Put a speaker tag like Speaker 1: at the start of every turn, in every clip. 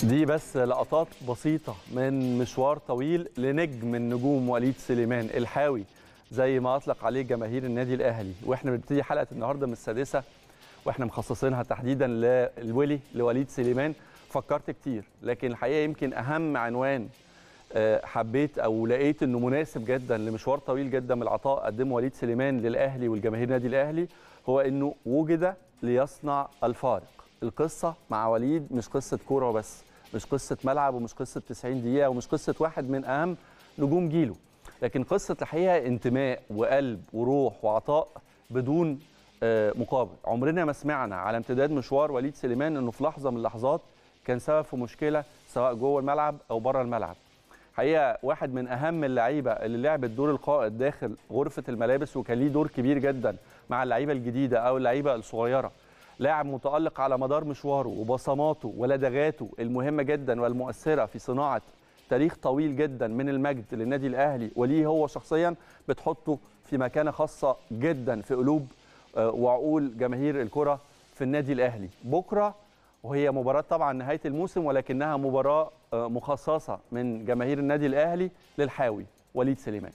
Speaker 1: دي بس لقطات بسيطة من مشوار طويل لنجم من نجوم وليد سليمان الحاوي زي ما أطلق عليه جماهير النادي الأهلي وإحنا بنبتدي حلقة النهاردة من السادسة وإحنا مخصصينها تحديدا للولي لوليد سليمان فكرت كتير لكن الحقيقة يمكن أهم عنوان آه، حبيت أو لقيت إنه مناسب جدا لمشوار طويل جدا من العطاء قدمه وليد سليمان للأهلي والجماهير النادي الأهلي هو إنه وجد ليصنع الفارق القصة مع وليد مش قصة كورة وبس مش قصة ملعب ومش قصة 90 دقيقة ومش قصة واحد من أهم نجوم جيله لكن قصة الحقيقة انتماء وقلب وروح وعطاء بدون آه، مقابل عمرنا ما سمعنا على امتداد مشوار وليد سليمان انه في لحظة من اللحظات كان سبب في مشكلة سواء جوه الملعب او بره الملعب حقيقة واحد من أهم اللعيبة اللي لعبت دور القائد داخل غرفة الملابس وكان ليه دور كبير جدا مع اللعيبة الجديدة أو اللعيبة الصغيرة لاعب متألق على مدار مشواره وبصماته ولدغاته المهمة جدا والمؤثرة في صناعة تاريخ طويل جدا من المجد للنادي الأهلي وليه هو شخصيا بتحطه في مكانة خاصة جدا في قلوب آه، وعقول جماهير الكرة في النادي الأهلي بكرة وهي مباراة طبعا نهاية الموسم ولكنها مباراة آه، مخصصة من جماهير النادي الأهلي للحاوي وليد سليمان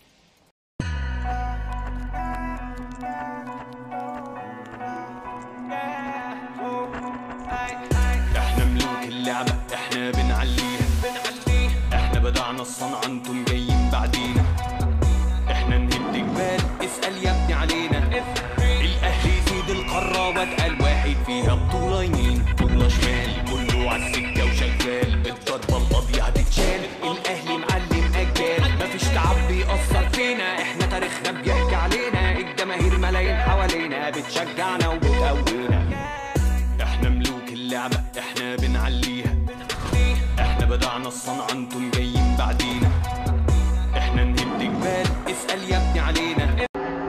Speaker 2: احنا ملوك اللعبة احنا بنعليها احنا بدعنا الصنعة انتم جايين بعدينا احنا نهد جبال اسأل يا ابني علينا الاهلي سيد القارة واتقل واحد فيها بطولة يمين بطولة شمال كله عالسكة وشغال الضربة القاضية هتتشال الاهلي معلم اجيال مفيش تعب بيأثر فينا احنا تاريخنا بيحكي علينا الجماهير ملايين حوالينا بتشجعنا وبتقوينا احنا ملوك اللعبة احنا بنعليها احنا بدعنا الصنعة انتم جايين بعدينا احنا نهد جبال اسأل يا ابني علينا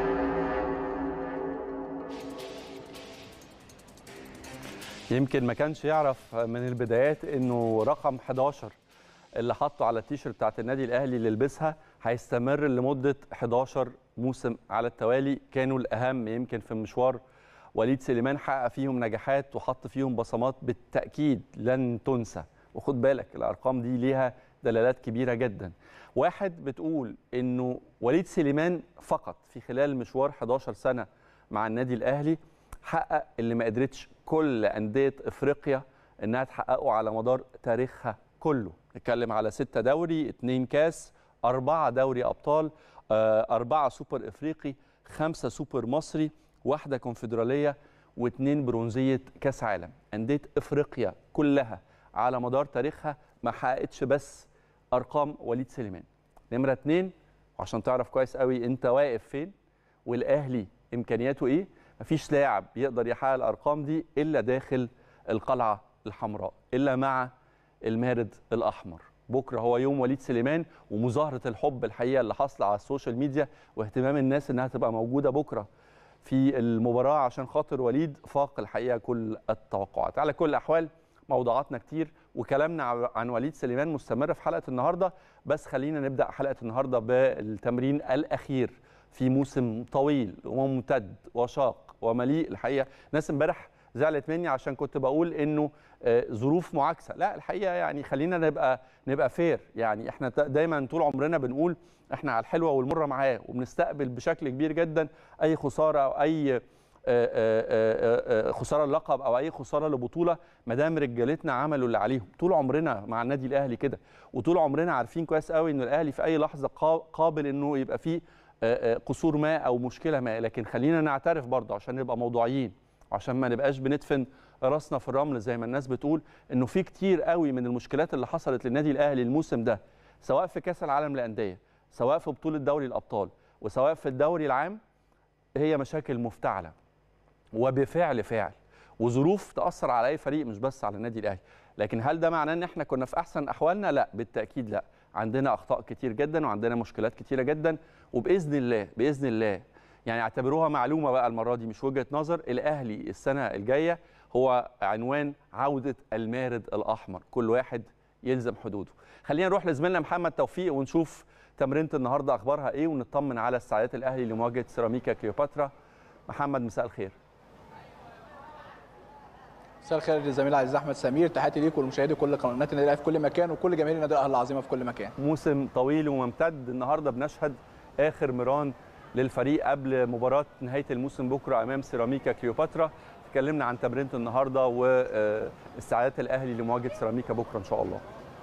Speaker 1: يمكن ما كانش يعرف من البدايات انه رقم 11 اللي حطه على التيشيرت بتاعت النادي الاهلي اللي لبسها هيستمر لمده 11 موسم على التوالي كانوا الاهم يمكن في مشوار وليد سليمان حقق فيهم نجاحات وحط فيهم بصمات بالتاكيد لن تنسى وخد بالك الارقام دي ليها دلالات كبيره جدا واحد بتقول انه وليد سليمان فقط في خلال مشوار 11 سنه مع النادي الاهلي حقق اللي ما قدرتش كل انديه افريقيا انها تحققه على مدار تاريخها كله نتكلم على ستة دوري اتنين كاس أربعة دوري أبطال آه، أربعة سوبر إفريقي خمسة سوبر مصري واحدة كونفدرالية واثنين برونزية كاس عالم أندية إفريقيا كلها على مدار تاريخها ما حققتش بس أرقام وليد سليمان نمرة اتنين وعشان تعرف كويس قوي أنت واقف فين والأهلي إمكانياته إيه مفيش لاعب يقدر يحقق الأرقام دي إلا داخل القلعة الحمراء إلا مع المارد الأحمر بكرة هو يوم وليد سليمان ومظاهرة الحب الحقيقة اللي حاصلة على السوشيال ميديا واهتمام الناس إنها تبقى موجودة بكرة في المباراة عشان خاطر وليد فاق الحقيقة كل التوقعات على كل الأحوال موضوعاتنا كتير وكلامنا عن وليد سليمان مستمر في حلقة النهاردة بس خلينا نبدأ حلقة النهاردة بالتمرين الأخير في موسم طويل وممتد وشاق ومليء الحقيقة ناس امبارح زعلت مني عشان كنت بقول انه آه، ظروف معاكسه لا الحقيقه يعني خلينا نبقى نبقى فير يعني احنا تا- دايما طول عمرنا بنقول احنا على الحلوه والمره معاه وبنستقبل بشكل كبير جدا اي خساره او اي آه، آه، آه، آه، خساره اللقب او اي خساره لبطوله ما دام رجالتنا عملوا اللي عليهم طول عمرنا مع النادي الاهلي كده وطول عمرنا عارفين كويس قوي ان الاهلي في اي لحظه قا- قابل انه يبقى فيه آه، آه، قصور ما او مشكله ما لكن خلينا نعترف برضه عشان نبقى موضوعيين عشان ما نبقاش بندفن راسنا في الرمل زي ما الناس بتقول انه في كتير قوي من المشكلات اللي حصلت للنادي الاهلي الموسم ده سواء في كاس العالم للانديه سواء في بطوله دوري الابطال وسواء في الدوري العام هي مشاكل مفتعله وبفعل فعل وظروف تاثر على اي فريق مش بس على النادي الاهلي لكن هل ده معناه ان احنا كنا في احسن احوالنا لا بالتاكيد لا عندنا اخطاء كتير جدا وعندنا مشكلات كتيره جدا وباذن الله باذن الله يعني اعتبروها معلومه بقى المره دي مش وجهه نظر الاهلي السنه الجايه هو عنوان عوده المارد الاحمر كل واحد يلزم حدوده خلينا نروح لزميلنا محمد توفيق ونشوف تمرينه النهارده اخبارها ايه ونطمن على استعدادات الاهلي لمواجهه سيراميكا كليوباترا محمد مساء الخير
Speaker 3: مساء الخير للزميل العزيز احمد سمير تحياتي ليكم ولمشاهدي كل قناه النادي الاهلي في كل مكان وكل جماهير النادي الاهلي العظيمه في كل مكان
Speaker 1: موسم طويل وممتد النهارده بنشهد اخر ميران للفريق قبل مباراه نهايه الموسم بكره امام سيراميكا كليوباترا اتكلمنا عن تمرينه النهارده واستعدادات الاهلي لمواجهه سيراميكا بكره ان شاء الله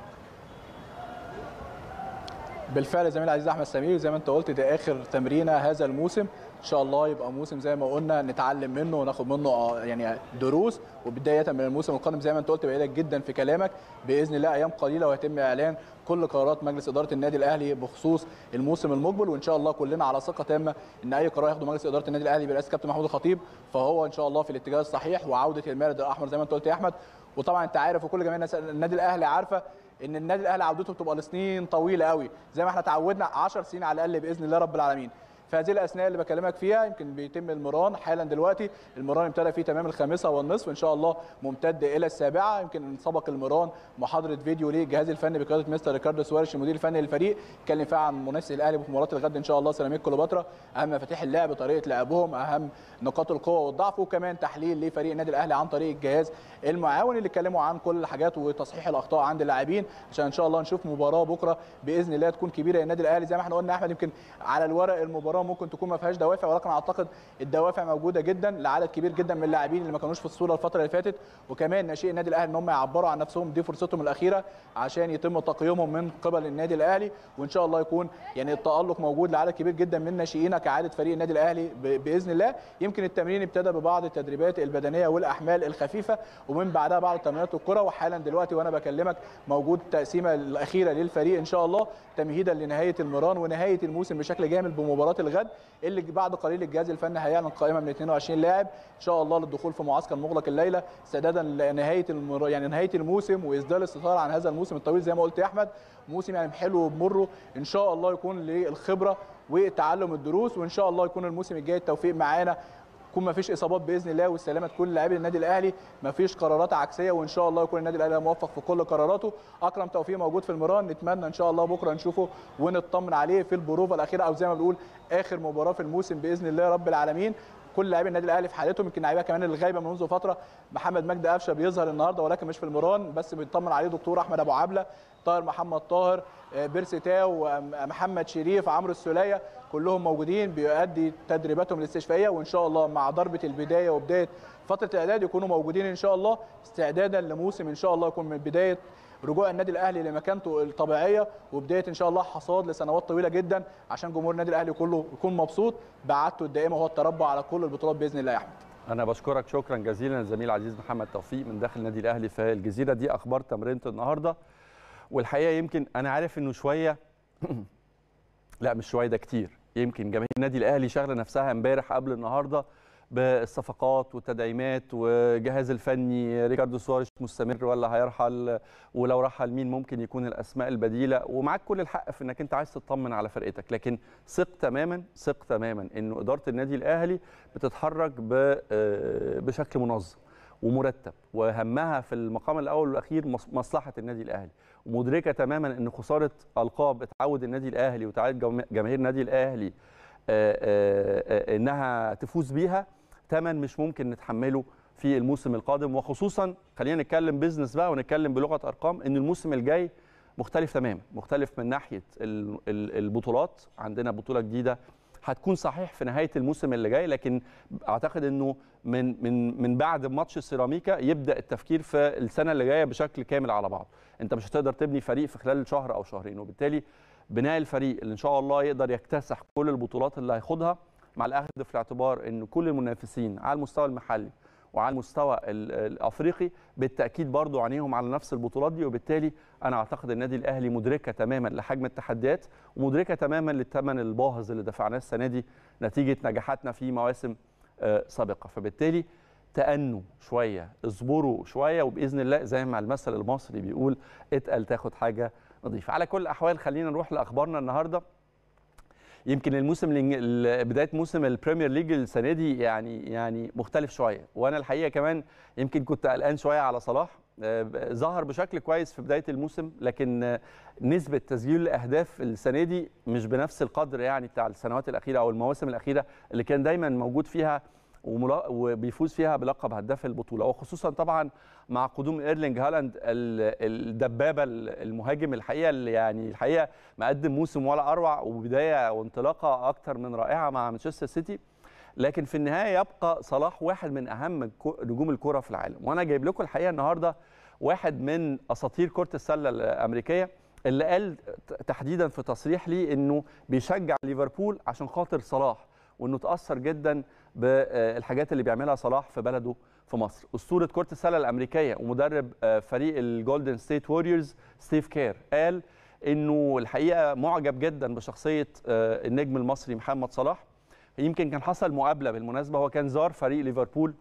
Speaker 3: بالفعل زميل العزيز احمد سمير زي ما انت قلت ده اخر تمرينه هذا الموسم ان شاء الله يبقى موسم زي ما قلنا نتعلم منه وناخد منه آه، يعني دروس وبدايه من الموسم القادم زي ما انت قلت بعيدك جدا في كلامك باذن الله ايام قليله ويتم اعلان كل قرارات مجلس اداره النادي الاهلي بخصوص الموسم المقبل وان شاء الله كلنا على ثقه تامه ان اي قرار ياخده مجلس اداره النادي الاهلي برئاسه كابتن محمود الخطيب فهو ان شاء الله في الاتجاه الصحيح وعوده المارد الاحمر زي ما انت قلت يا احمد وطبعا انت عارف وكل جماهير النادي الاهلي عارفه ان النادي الاهلي عودته بتبقى لسنين طويله قوي زي ما احنا تعودنا 10 سنين على الاقل باذن الله رب العالمين في هذه الاثناء اللي بكلمك فيها يمكن بيتم المران حالا دلوقتي المران ابتدى في تمام الخامسه والنصف ان شاء الله ممتد الى السابعه يمكن سبق المران محاضره فيديو للجهاز الفني بقياده مستر ريكاردو سواريش المدير الفني للفريق اتكلم فيها عن منافس الاهلي في مباراه الغد ان شاء الله سيراميك كليوباترا اهم مفاتيح اللعب طريقه لعبهم اهم نقاط القوه والضعف وكمان تحليل لفريق النادي الاهلي عن طريق الجهاز المعاون اللي اتكلموا عن كل الحاجات وتصحيح الاخطاء عند اللاعبين عشان ان شاء الله نشوف مباراه بكره باذن الله تكون كبيره للنادي الاهلي زي ما احنا قلنا يا احمد يمكن على الورق المباراه ممكن تكون ما فيهاش دوافع ولكن اعتقد الدوافع موجوده جدا لعدد كبير جدا من اللاعبين اللي ما كانوش في الصوره الفتره اللي فاتت وكمان ناشئي النادي الاهلي ان هم يعبروا عن نفسهم دي فرصتهم الاخيره عشان يتم تقييمهم من قبل النادي الاهلي وان شاء الله يكون يعني التالق موجود لعدد كبير جدا من ناشئينا كعاده فريق النادي الاهلي ب- باذن الله يمكن التمرين ابتدى ببعض التدريبات البدنيه والاحمال الخفيفه ومن بعدها بعض تمرينات الكره وحالا دلوقتي وانا بكلمك موجود التقسيمه الاخيره للفريق ان شاء الله تمهيدا لنهايه المران ونهايه الموسم بشكل جامل بمباراه الغد اللي بعد قليل الجهاز الفني هيعلن قائمه من 22 لاعب ان شاء الله للدخول في معسكر مغلق الليله استعدادا لنهايه المر... يعني نهايه الموسم واسدال الستار عن هذا الموسم الطويل زي ما قلت يا احمد موسم يعني حلو ومره ان شاء الله يكون للخبره وتعلم الدروس وان شاء الله يكون الموسم الجاي التوفيق معانا يكون ما فيش اصابات باذن الله والسلامه تكون لاعبي النادي الاهلي ما فيش قرارات عكسيه وان شاء الله يكون النادي الاهلي موفق في كل قراراته اكرم توفيق موجود في المران نتمنى ان شاء الله بكره نشوفه ونطمن عليه في البروفه الاخيره او زي ما بنقول اخر مباراه في الموسم باذن الله رب العالمين كل لاعبي النادي الاهلي في حالتهم يمكن لعيبه كمان اللي غايبه منذ فتره محمد مجدي قفشه بيظهر النهارده ولكن مش في المران بس بيطمن عليه دكتور احمد ابو عبله طاهر محمد طاهر آه، بيرسي تاو آه، محمد شريف عمرو السوليه كلهم موجودين بيؤدي تدريباتهم الاستشفائيه وان شاء الله مع ضربه البدايه وبدايه فتره الاعداد يكونوا موجودين ان شاء الله استعدادا لموسم ان شاء الله يكون من بدايه رجوع النادي الاهلي لمكانته الطبيعيه وبدايه ان شاء الله حصاد لسنوات طويله جدا عشان جمهور النادي الاهلي كله يكون مبسوط بعادته الدائمه وهو التربع على كل البطولات باذن الله يا احمد
Speaker 1: انا بشكرك شكرا جزيلا الزميل العزيز محمد توفيق من داخل النادي الاهلي في الجزيره دي اخبار تمرينه النهارده والحقيقه يمكن انا عارف انه شويه لا مش شويه ده كتير يمكن جماهير النادي الاهلي شاغله نفسها امبارح قبل النهارده بالصفقات والتدعيمات والجهاز الفني ريكاردو سواريش مستمر ولا هيرحل ولو رحل مين ممكن يكون الاسماء البديله ومعاك كل الحق في انك انت عايز تطمن على فرقتك لكن ثق تماما ثق تماما انه اداره النادي الاهلي بتتحرك ب- آه، بشكل منظم ومرتب وهمها في المقام الاول والاخير مص- مصلحه النادي الاهلي ومدركه تماما ان خساره القاب اتعود النادي الاهلي وتعود جم- جماهير النادي الاهلي آه، آه، آه، انها تفوز بيها ثمن مش ممكن نتحمله في الموسم القادم وخصوصا خلينا نتكلم بيزنس بقى ونتكلم بلغه ارقام ان الموسم الجاي مختلف تماما مختلف من ناحيه ال- ال- البطولات عندنا بطوله جديده هتكون صحيح في نهايه الموسم اللي جاي لكن اعتقد انه من من من بعد ماتش سيراميكا يبدا التفكير في السنه اللي جايه بشكل كامل على بعض انت مش هتقدر تبني فريق في خلال شهر او شهرين وبالتالي بناء الفريق اللي ان شاء الله يقدر يكتسح كل البطولات اللي هياخدها مع الاخذ في الاعتبار ان كل المنافسين على المستوى المحلي وعلى المستوى ال- الافريقي بالتاكيد برضو عينيهم على نفس البطولات دي وبالتالي انا اعتقد النادي الاهلي مدركه تماما لحجم التحديات ومدركه تماما للثمن الباهظ اللي دفعناه السنه دي نتيجه نجاحاتنا في مواسم آه، سابقه فبالتالي تأنوا شويه اصبروا شويه وباذن الله زي ما المثل المصري بيقول اتقل تاخد حاجه نظيفه على كل الاحوال خلينا نروح لاخبارنا النهارده يمكن الموسم الإنج- ال- بدايه موسم البريمير ليج السنه دي يعني يعني مختلف شويه وانا الحقيقه كمان يمكن كنت قلقان شويه على صلاح آه، ب- ظهر بشكل كويس في بدايه الموسم لكن آه، نسبه تسجيل الاهداف السنه دي مش بنفس القدر يعني بتاع السنوات الاخيره او المواسم الاخيره اللي كان دايما موجود فيها وملا- وبيفوز فيها بلقب هداف البطوله وخصوصا طبعا مع قدوم ايرلينج هالاند ال- الدبابه ال- المهاجم الحقيقه اللي يعني الحقيقه مقدم موسم ولا اروع وبدايه وانطلاقه اكتر من رائعه مع مانشستر سيتي لكن في النهايه يبقى صلاح واحد من اهم الكو- نجوم الكره في العالم وانا جايب لكم الحقيقه النهارده واحد من اساطير كره السله الامريكيه اللي قال ت- تحديدا في تصريح ليه انه بيشجع ليفربول عشان خاطر صلاح وانه تاثر جدا بالحاجات اللي بيعملها صلاح في بلده في مصر اسطوره كره السله الامريكيه ومدرب آه، فريق الجولدن ستيت ووريرز ستيف كير قال انه الحقيقه معجب جدا بشخصيه آه، النجم المصري محمد صلاح يمكن كان حصل مقابله بالمناسبه هو كان زار فريق ليفربول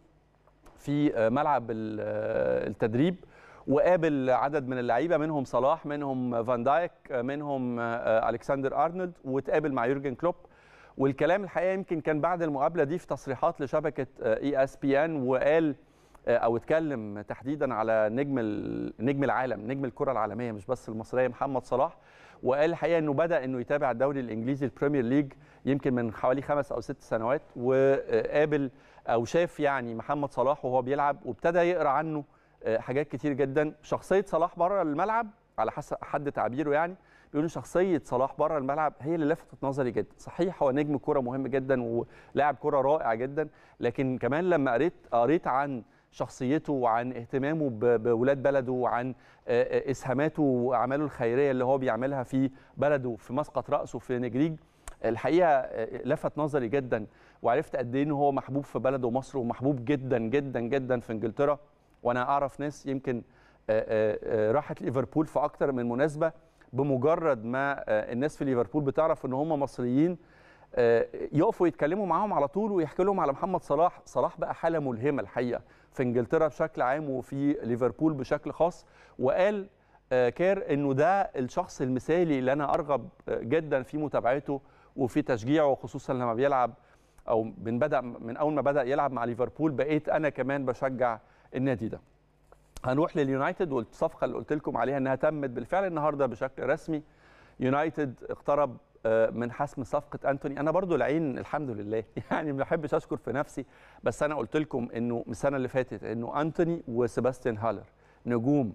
Speaker 1: في آه، ملعب ال- آه، التدريب وقابل عدد من اللعيبه منهم صلاح منهم فان دايك آه، منهم آه، آه، الكسندر ارنولد واتقابل مع يورجن كلوب والكلام الحقيقه يمكن كان بعد المقابله دي في تصريحات لشبكه اي اس بي ان وقال آه، او اتكلم تحديدا على نجم ال- نجم العالم نجم الكره العالميه مش بس المصريه محمد صلاح وقال الحقيقه انه بدا انه يتابع الدوري الانجليزي البريمير ليج يمكن من حوالي خمس او ست سنوات وقابل او شاف يعني محمد صلاح وهو بيلعب وابتدى يقرا عنه آه، حاجات كتير جدا شخصيه صلاح بره الملعب على حسب حد تعبيره يعني بيقولوا شخصيه صلاح بره الملعب هي اللي لفتت نظري جدا صحيح هو نجم كوره مهم جدا ولاعب كوره رائع جدا لكن كمان لما قريت قريت عن شخصيته وعن اهتمامه ب- بولاد بلده وعن آه، آه، اسهاماته واعماله الخيريه اللي هو بيعملها في بلده في مسقط راسه في نجريج الحقيقه آه، لفت نظري جدا وعرفت قد ايه إن هو محبوب في بلده مصر ومحبوب جدا جدا جدا في انجلترا وانا اعرف ناس يمكن آه، آه، آه، راحت ليفربول في اكتر من مناسبه بمجرد ما آه، الناس في ليفربول بتعرف ان هم مصريين آه، يقفوا يتكلموا معاهم على طول ويحكوا لهم على محمد صلاح صلاح بقى حاله ملهمه الحقيقه في انجلترا بشكل عام وفي ليفربول بشكل خاص وقال آه، كير انه ده الشخص المثالي اللي انا ارغب آه، جدا في متابعته وفي تشجيعه خصوصا لما بيلعب او من بدا من اول ما بدا يلعب مع ليفربول بقيت انا كمان بشجع النادي ده هنروح لليونايتد والصفقه اللي قلت لكم عليها انها تمت بالفعل النهارده بشكل رسمي يونايتد اقترب آه، من حسم صفقه انتوني انا برضو العين الحمد لله يعني ما بحبش اشكر في نفسي بس انا قلت لكم انه من السنه اللي فاتت انه انتوني وسيباستيان هالر نجوم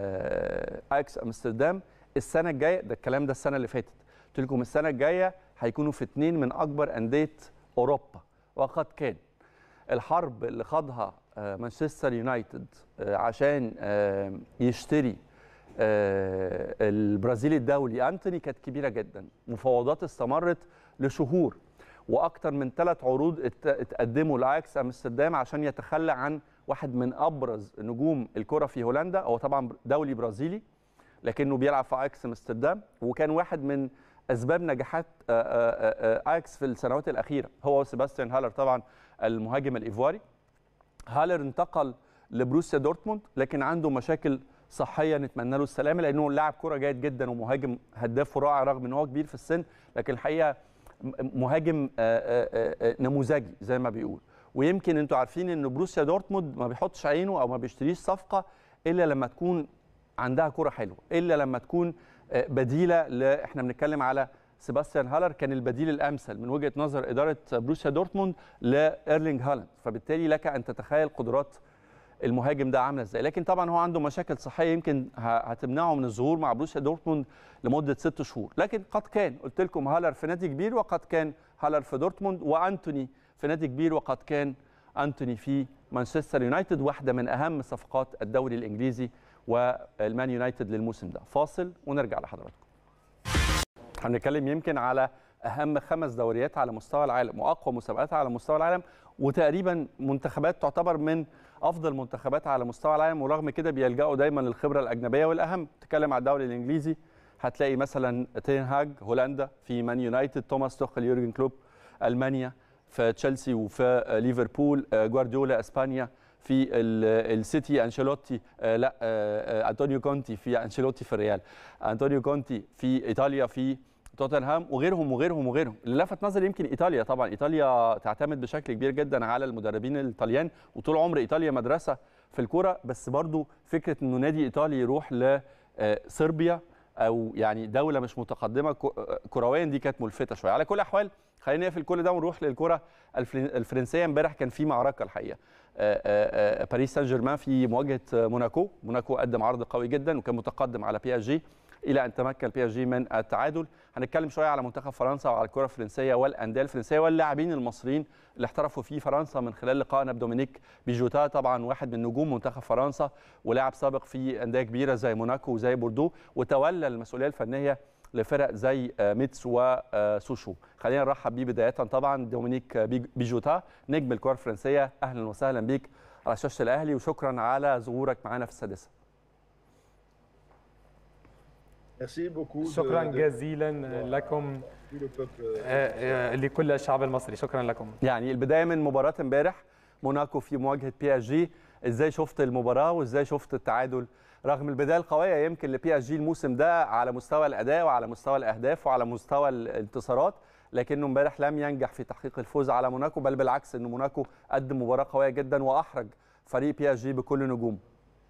Speaker 1: آه، اكس امستردام السنه الجايه ده الكلام ده السنه اللي فاتت قلت لكم السنه الجايه هيكونوا في اثنين من اكبر انديه اوروبا وقد كان الحرب اللي خاضها آه، مانشستر يونايتد آه، عشان آه، يشتري آه، البرازيلي الدولي انتوني كانت كبيره جدا مفاوضات استمرت لشهور واكثر من ثلاث عروض ات- اتقدموا لاياكس امستردام عشان يتخلى عن واحد من ابرز نجوم الكره في هولندا هو طبعا دولي برازيلي لكنه بيلعب في اياكس امستردام وكان واحد من اسباب نجاحات آه، آه، آه، اياكس في السنوات الاخيره هو سيباستيان هالر طبعا المهاجم الايفواري هالر انتقل لبروسيا دورتموند لكن عنده مشاكل صحيه نتمنى له السلامه لانه لاعب كره جيد جدا ومهاجم هداف رائع رغم ان هو كبير في السن لكن الحقيقه م- مهاجم آه، آه، آه، نموذجي زي ما بيقول ويمكن انتوا عارفين ان بروسيا دورتموند ما بيحطش عينه او ما بيشتريش صفقه الا لما تكون عندها كره حلوه الا لما تكون آه، بديله ل... احنا بنتكلم على سيباستيان هالر كان البديل الامثل من وجهه نظر اداره بروسيا دورتموند لايرلينج هالاند فبالتالي لك ان تتخيل قدرات المهاجم ده عامله ازاي لكن طبعا هو عنده مشاكل صحيه يمكن ه- هتمنعه من الظهور مع بروسيا دورتموند لمده ست شهور لكن قد كان قلت لكم هالر في نادي كبير وقد كان هالر في دورتموند وانتوني في نادي كبير وقد كان انتوني في مانشستر يونايتد واحده من اهم صفقات الدوري الانجليزي والمان يونايتد للموسم ده فاصل ونرجع لحضراتكم هنتكلم يمكن على اهم خمس دوريات على مستوى العالم واقوى مسابقات على مستوى العالم وتقريبا منتخبات تعتبر من افضل منتخبات على مستوى العالم ورغم كده بيلجأوا دايما للخبره الاجنبيه والاهم تتكلم على الدوري الانجليزي هتلاقي مثلا تين هاج هولندا في مان يونايتد توماس توخل يورجن كلوب المانيا في تشيلسي وفي ليفربول آه، جوارديولا اسبانيا في ال- السيتي انشيلوتي آه، لا آه، آه، انطونيو كونتي في انشيلوتي في الريال انطونيو كونتي في ايطاليا في توتنهام وغيرهم وغيرهم وغيرهم اللي لفت نظري يمكن ايطاليا طبعا ايطاليا تعتمد بشكل كبير جدا على المدربين الطليان وطول عمر ايطاليا مدرسه في الكوره بس برضو فكره انه نادي ايطالي يروح لصربيا او يعني دوله مش متقدمه كو- كرويا دي كانت ملفته شويه على كل الاحوال خلينا نقفل كل ده ونروح للكره الفرن- الفرنسيه امبارح كان في معركه الحقيقه آه، آه، آه، باريس سان جيرمان في مواجهه آه، موناكو موناكو قدم عرض قوي جدا وكان متقدم على بي اس جي الى ان تمكن بي اس جي من التعادل هنتكلم شويه على منتخب فرنسا وعلى الكره الفرنسيه والانديه الفرنسيه واللاعبين المصريين اللي احترفوا في فرنسا من خلال لقائنا بدومينيك بيجوتا طبعا واحد من نجوم منتخب فرنسا ولاعب سابق في انديه كبيره زي موناكو وزي بوردو وتولى المسؤوليه الفنيه لفرق زي آه، ميتس وسوشو خلينا نرحب بيه بدايه طبعا دومينيك بيج- بيجوتا نجم الكره الفرنسيه اهلا وسهلا بيك على شاشه الاهلي وشكرا على ظهورك معنا في السادسه
Speaker 4: Merci beaucoup. de-
Speaker 5: شكرا
Speaker 4: de-
Speaker 5: جزيلا لكم
Speaker 4: tout le peuple.
Speaker 5: آه، آه، لكل الشعب المصري شكرا لكم
Speaker 1: يعني البدايه من مباراه امبارح موناكو في مواجهه بي اس جي ازاي شفت المباراه وازاي شفت التعادل رغم البدايه القويه يمكن لبي اس جي الموسم ده على مستوى الاداء وعلى مستوى الاهداف وعلى مستوى الانتصارات لكنه امبارح لم ينجح في تحقيق الفوز على موناكو بل بالعكس ان موناكو قدم مباراه قويه جدا واحرج فريق بي اس جي بكل نجوم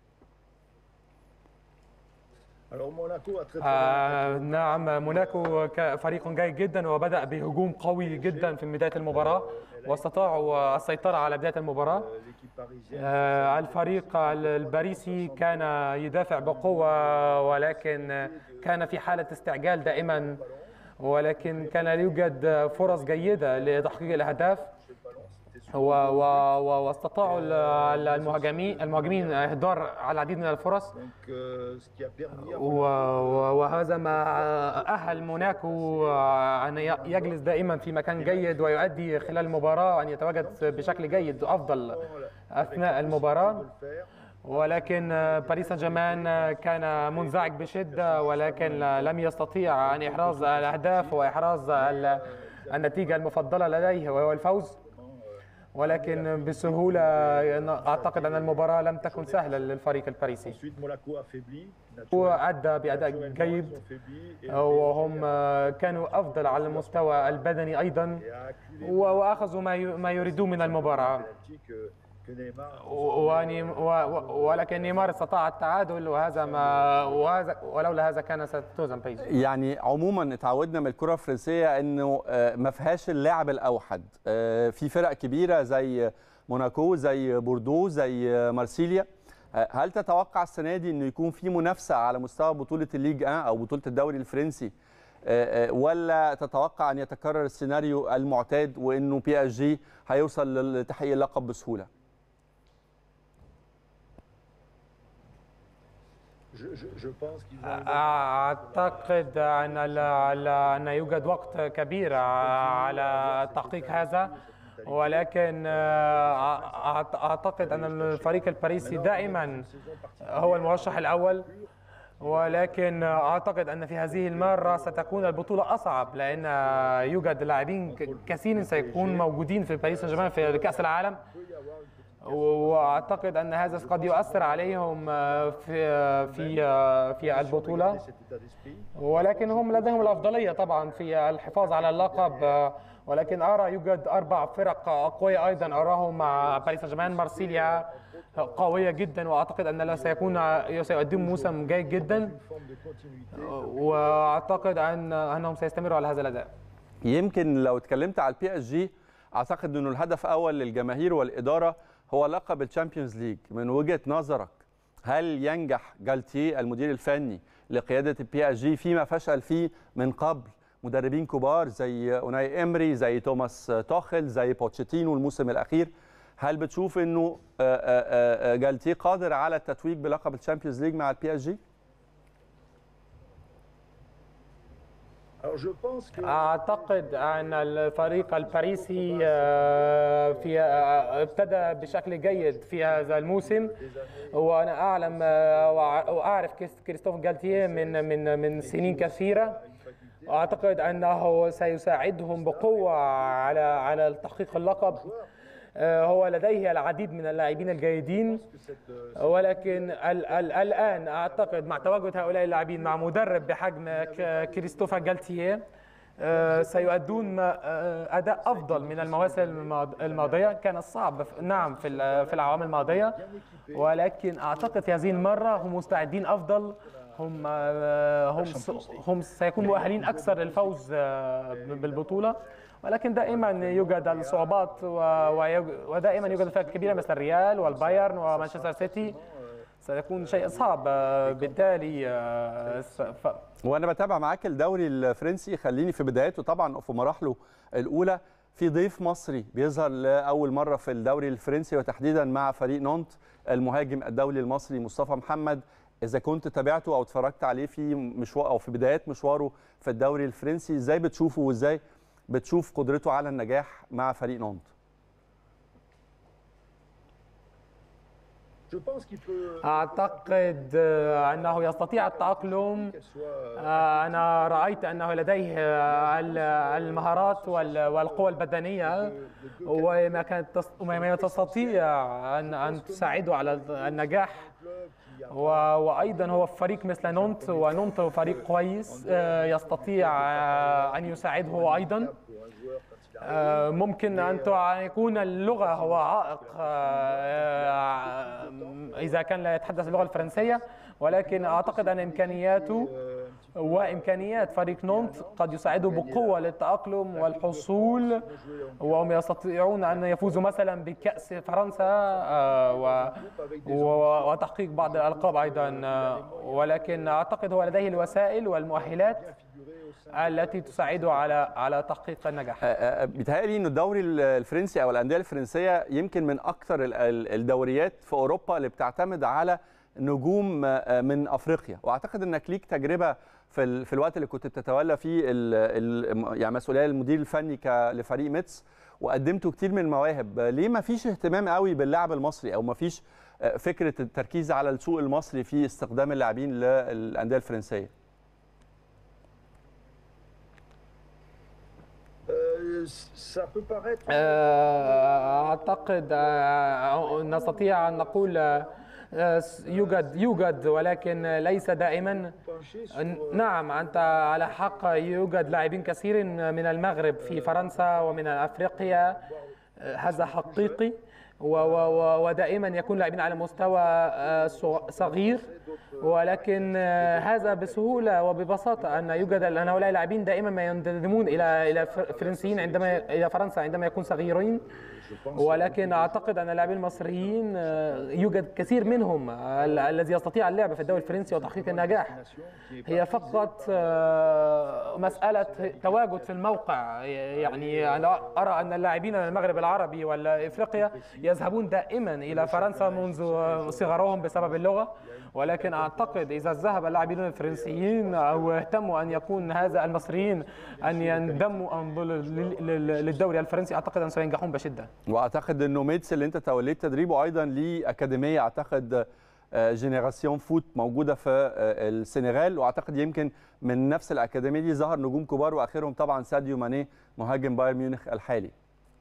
Speaker 4: Alors Monaco a très très
Speaker 5: آه،
Speaker 4: bien attaqué.
Speaker 5: نعم موناكو ك- فريق جيد جدا وبدأ بهجوم قوي جدا في بداية المباراة واستطاعوا السيطرة على بداية المباراة
Speaker 4: Euh, L'équipe parisienne.
Speaker 5: آه، الفريق ال- الباريسي كان يدافع بقوة ولكن كان في حالة استعجال دائما ولكن كان لا يوجد فرص جيدة لتحقيق الأهداف و- و- و- واستطاعوا ال- ال- المهاجمين المهاجمين إهدار على العديد من الفرص
Speaker 4: Donc euh, ce qui a permis à
Speaker 5: و- و- وهذا ما أهل موناكو أن ي- يجلس دائما في مكان جيد ويؤدي خلال المباراة أن يتواجد بشكل جيد أفضل أثناء المباراة
Speaker 4: le faire.
Speaker 5: ولكن باريس سان جيرمان كان منزعج بشدة ولكن لم يستطيع أن إحراز الأهداف وإحراز ال- النتيجة المفضلة لديه وهو الفوز ولكن بسهولة أعتقد أن المباراة لم تكن سهلة للفريق الباريسي
Speaker 4: Ensuite Monaco a faibli.
Speaker 5: وأدى بأداء
Speaker 4: Naturellement,
Speaker 5: جيد
Speaker 4: ils ont faibli et-
Speaker 5: وهم كانوا أفضل على المستوى البدني أيضا
Speaker 4: et a acculé
Speaker 5: و- وأخذوا ما ي- ما يريدون من المباراة
Speaker 4: penalty que, que Neymar.
Speaker 5: و- وني- و- و- ولكن نيمار استطاع التعادل وهذا ما وهذا ولولا هذا كان ستهزم بيجي
Speaker 1: يعني عموما اتعودنا من الكره الفرنسيه انه آه، ما فيهاش اللاعب الاوحد آه، في فرق كبيره زي موناكو زي بوردو زي آه، مارسيليا آه، هل تتوقع السنه دي انه يكون في منافسه على مستوى بطوله الليج 1 او بطوله الدوري الفرنسي آه، آه، ولا تتوقع ان يتكرر السيناريو المعتاد وانه بي اس جي هيوصل لتحقيق اللقب بسهوله
Speaker 4: Je, je, je pense qu'ils ont.
Speaker 5: أعتقد أن ال- أن يوجد وقت كبير على تحقيق هذا ولكن أعت- أعتقد أن الفريق الباريسي دائما هو المرشح الأول ولكن أعتقد أن في هذه المرة ستكون البطولة أصعب لأن يوجد لاعبين ك- كثير سيكون موجودين في باريس سان جيرمان في كأس العالم واعتقد ان هذا قد يؤثر عليهم في في في البطوله
Speaker 4: Cet état d'esprit.
Speaker 5: ولكن هم لديهم الافضليه طبعا في الحفاظ على اللقب ولكن ارى يوجد اربع فرق اقوياء ايضا اراهم مع باريس سان جيرمان مارسيليا قويه جدا واعتقد ان لا سيكون سيقدم موسم جيد جدا
Speaker 4: Forme de continuité.
Speaker 5: واعتقد ان انهم سيستمروا على هذا الاداء
Speaker 1: يمكن لو اتكلمت على البي اس جي اعتقد انه الهدف اول للجماهير والاداره هو لقب الشامبيونز ليج من وجهه نظرك هل ينجح جالتيه المدير الفني لقياده البي اس جي فيما فشل فيه من قبل مدربين كبار زي اوناي امري زي توماس توخل زي بوتشيتينو الموسم الاخير هل بتشوف انه آه، آه، آه، جالتيه قادر على التتويج بلقب الشامبيونز ليج مع البي اس جي
Speaker 4: Alors je pense que.
Speaker 5: اعتقد ان الفريق الباريسي آه، في آه، ابتدى بشكل جيد في هذا الموسم وانا اعلم آه، وأع- واعرف كريس- كريستوف جالتيه من من من سنين كثيره اعتقد انه سيساعدهم بقوه على على تحقيق اللقب آه، هو لديه العديد من اللاعبين الجيدين ولكن ال ال الان اعتقد مع تواجد هؤلاء اللاعبين مع مدرب بحجم ك- كريستوفر جالتيه آه، سيؤدون ما- آه، اداء افضل من المواسم الماض- الماضيه كان الصعب ف- نعم في ال- في الاعوام الماضيه ولكن اعتقد في هذه المره هم مستعدين افضل هم آه، هم س- هم سيكونوا مؤهلين اكثر للفوز آه، بالبطوله ولكن دائما يوجد الصعوبات و- ويوج- ودائما يوجد فرق كبيره مثل الريال والبايرن ومانشستر سيتي سيكون شيء صعب آه، بالتالي آه، س- ف-
Speaker 1: وانا بتابع معاك الدوري الفرنسي خليني في بدايته طبعا في مراحله الاولى في ضيف مصري بيظهر لاول مره في الدوري الفرنسي وتحديدا مع فريق نونت المهاجم الدولي المصري مصطفى محمد اذا كنت تابعته او اتفرجت عليه في مشوار او في بدايات مشواره في الدوري الفرنسي ازاي بتشوفه وازاي بتشوف قدرته على النجاح مع فريق نونت
Speaker 4: Je pense qu'il peut.
Speaker 5: اعتقد آه، انه يستطيع التاقلم
Speaker 4: qu'elle soit,
Speaker 5: آه، أنا رأيت أنه لديه آه، ال- المهارات وال- والقوى البدنية وما كانت تس- وما تستطيع أن أن تساعده على النجاح و- وأيضا هو في فريق مثل نونت ونونت فريق كويس آه، يستطيع آه، أن يساعده هو أيضا آه، ممكن أن تع- يكون اللغة هو عائق آه، إذا كان لا يتحدث اللغة الفرنسية ولكن أعتقد أن إمكانياته وإمكانيات فريق نونت قد يساعده بقوة للتأقلم والحصول وهم يستطيعون أن يفوزوا مثلا بكأس فرنسا آه، و- و- وتحقيق بعض الألقاب أيضا آه، ولكن أعتقد هو لديه الوسائل والمؤهلات التي تساعده على على تحقيق النجاح
Speaker 1: آه، آه، بيتهيألي انه الدوري الفرنسي او الانديه الفرنسيه يمكن من اكثر ال- ال- الدوريات في اوروبا اللي بتعتمد على نجوم آه، من افريقيا واعتقد انك ليك تجربه في ال- في الوقت اللي كنت بتتولى فيه ال ال يعني مسؤوليه المدير الفني ك- لفريق ميتس وقدمتوا كتير من المواهب آه، ليه ما فيش اهتمام قوي باللاعب المصري او ما فيش آه، فكره التركيز على السوق المصري في استخدام اللاعبين للانديه الفرنسيه
Speaker 4: euh, ça peut paraître.
Speaker 5: آه، أعتقد آه، نستطيع أن نقول آه، آه، يوجد يوجد ولكن ليس دائما
Speaker 4: pencher sur,
Speaker 5: نعم أنت على حق يوجد لاعبين كثير من المغرب في فرنسا ومن أفريقيا آه، هذا حقيقي و- و- و- ودائما يكون لاعبين على مستوى آه، صغ- صغير ولكن آه، هذا بسهوله وببساطه ان يوجد ان هؤلاء اللاعبين دائما ما ينتمون الى الى فر- فرنسيين عندما الى فرنسا عندما يكون صغيرين ولكن اعتقد ان اللاعبين المصريين آه، يوجد كثير منهم ال- الذي يستطيع اللعب في الدوري الفرنسي وتحقيق النجاح هي فقط آه، مسألة تواجد في الموقع يعني أنا أرى أن اللاعبين من المغرب العربي والإفريقيا يذهبون دائما إلى فرنسا منذ صغرهم بسبب اللغة ولكن أعتقد إذا ذهب اللاعبين الفرنسيين أو اهتموا أن يكون هذا المصريين أن ينضموا أنظ- لل- لل- للدوري الفرنسي أعتقد أن سينجحون بشدة
Speaker 1: واعتقد انه ميتس اللي انت توليت تدريبه ايضا ليه اكاديميه اعتقد آه، جينيراسيون فوت موجوده في آه، السنغال واعتقد يمكن من نفس الاكاديميه دي ظهر نجوم كبار واخرهم طبعا ساديو ماني مهاجم بايرن ميونخ الحالي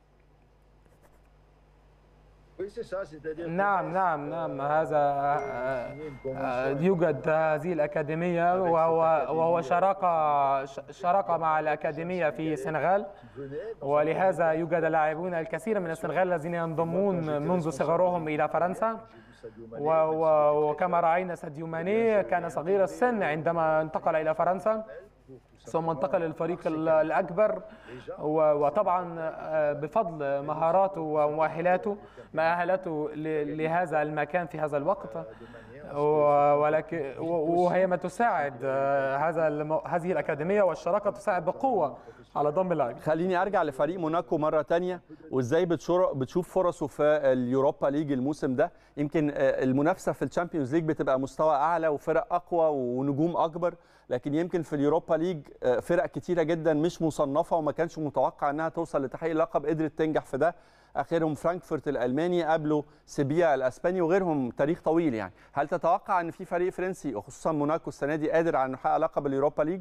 Speaker 4: Oui, c'est ça, c'est-à-dire. que
Speaker 5: نعم نعم نعم هذا آه، آه، يوجد هذه الأكاديمية وهو وهو شراكة ش- شراكة مع الأكاديمية في السنغال ولهذا يوجد لاعبون الكثير من السنغال الذين ينضمون منذ صغرهم إلى فرنسا و- و- وكما رأينا ساديو ماني كان صغير السن عندما انتقل إلى فرنسا ثم انتقل للفريق ال- الأكبر و- وطبعا آه، بفضل مهاراته ومؤهلاته مؤهلاته ل- لهذا المكان في هذا الوقت و- ولكن و- وهي ما تساعد آه، هذا الم- هذه الأكاديمية والشراكة تساعد بقوة على ضم اللاعبين
Speaker 1: خليني ارجع لفريق موناكو مره تانية وازاي بتشور- بتشوف فرصه في اليوروبا ليج الموسم ده يمكن آه، المنافسه في الشامبيونز ليج بتبقى مستوى اعلى وفرق اقوى ونجوم اكبر لكن يمكن في اليوروبا ليج آه، فرق كتيره جدا مش مصنفه وما كانش متوقع انها توصل لتحقيق اللقب قدرت تنجح في ده اخرهم فرانكفورت الالماني قبله سيبيا الاسباني وغيرهم تاريخ طويل يعني هل تتوقع ان في فريق فرنسي وخصوصا موناكو السنه دي قادر على انه يحقق لقب اليوروبا ليج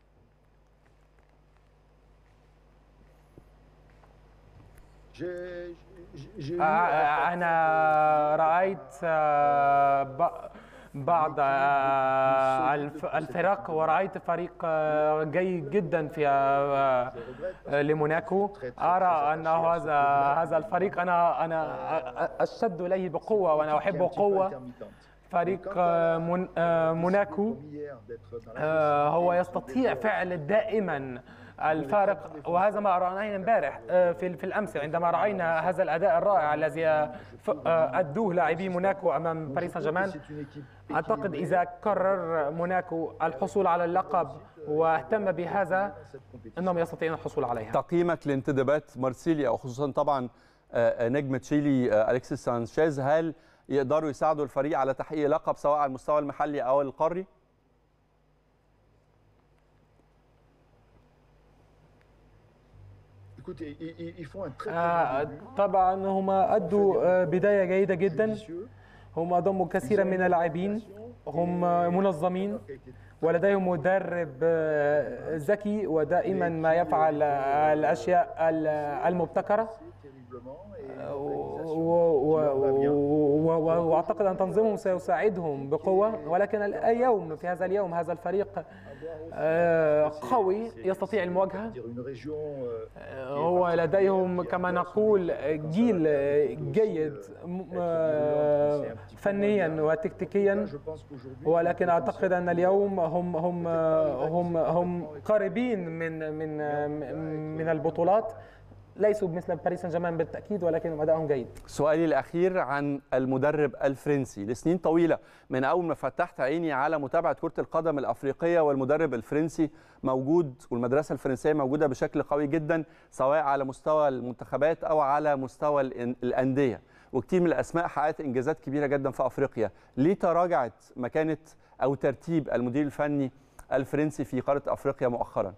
Speaker 4: J'ai j'ai- j'ai eu.
Speaker 5: آه، أنا رأيت آه، ب- بعض آه، الف- الفرق ورأيت فريق آه، جيد جدا في آه، آه، لموناكو أرى أن هذا هذا الفريق أنا أنا أشد إليه بقوة وأنا أحبه قوة فريق آه، مون- آه، موناكو
Speaker 4: Hier d'être dans la
Speaker 5: آه، هو يستطيع فعل دائما الفارق وهذا ما رايناه امبارح آه، في في الامس عندما راينا هذا الاداء الرائع الذي آه، ف- آه، ادوه لاعبي موناكو امام باريس سان جيرمان
Speaker 4: C'est une équipe
Speaker 5: اعتقد اذا قرر موناكو الحصول على اللقب واهتم بهذا انهم يستطيعون الحصول عليها
Speaker 1: تقييمك لانتدابات مارسيليا وخصوصا طبعا آه، نجم تشيلي آه، اليكسيس سانشيز هل يقدروا يساعدوا الفريق على تحقيق لقب سواء على المستوى المحلي او القاري؟
Speaker 4: Écoute, ils, ils- ils font un très très
Speaker 5: آه،
Speaker 4: bon début.
Speaker 5: طبعا هم ادوا آه، بدايه جيده جدا
Speaker 4: Judicieux.
Speaker 5: هم ضموا كثيرا من اللاعبين هم منظمين
Speaker 4: Qui a été
Speaker 5: ولديهم مدرب آه، ذكي ودائما ما يفعل آه، الاشياء ال- المبتكره
Speaker 4: terriblement et
Speaker 5: و-
Speaker 4: l'organisation
Speaker 5: و-
Speaker 4: qui leur va bien.
Speaker 5: و- و- واعتقد ان تنظيمهم سيساعدهم بقوه ولكن اليوم في هذا اليوم هذا الفريق آه، قوي يستطيع المواجهه
Speaker 4: Dire une région euh,
Speaker 5: هو لديهم كما نقول جيل جيد م- آه، فنيا وتكتيكيا
Speaker 4: je pense qu'aujourd'hui
Speaker 5: ولكن اعتقد ان اليوم هم هم هم هم قريبين من من من البطولات ليسوا مثل باريس سان جيرمان بالتاكيد ولكن ادائهم جيد
Speaker 1: سؤالي الاخير عن المدرب الفرنسي لسنين طويله من اول ما فتحت عيني على متابعه كره القدم الافريقيه والمدرب الفرنسي موجود والمدرسه الفرنسيه موجوده بشكل قوي جدا سواء على مستوى المنتخبات او على مستوى الأن- الانديه وكتير من الاسماء حققت انجازات كبيره جدا في افريقيا ليه تراجعت مكانه او ترتيب المدير الفني الفرنسي في قاره افريقيا مؤخرا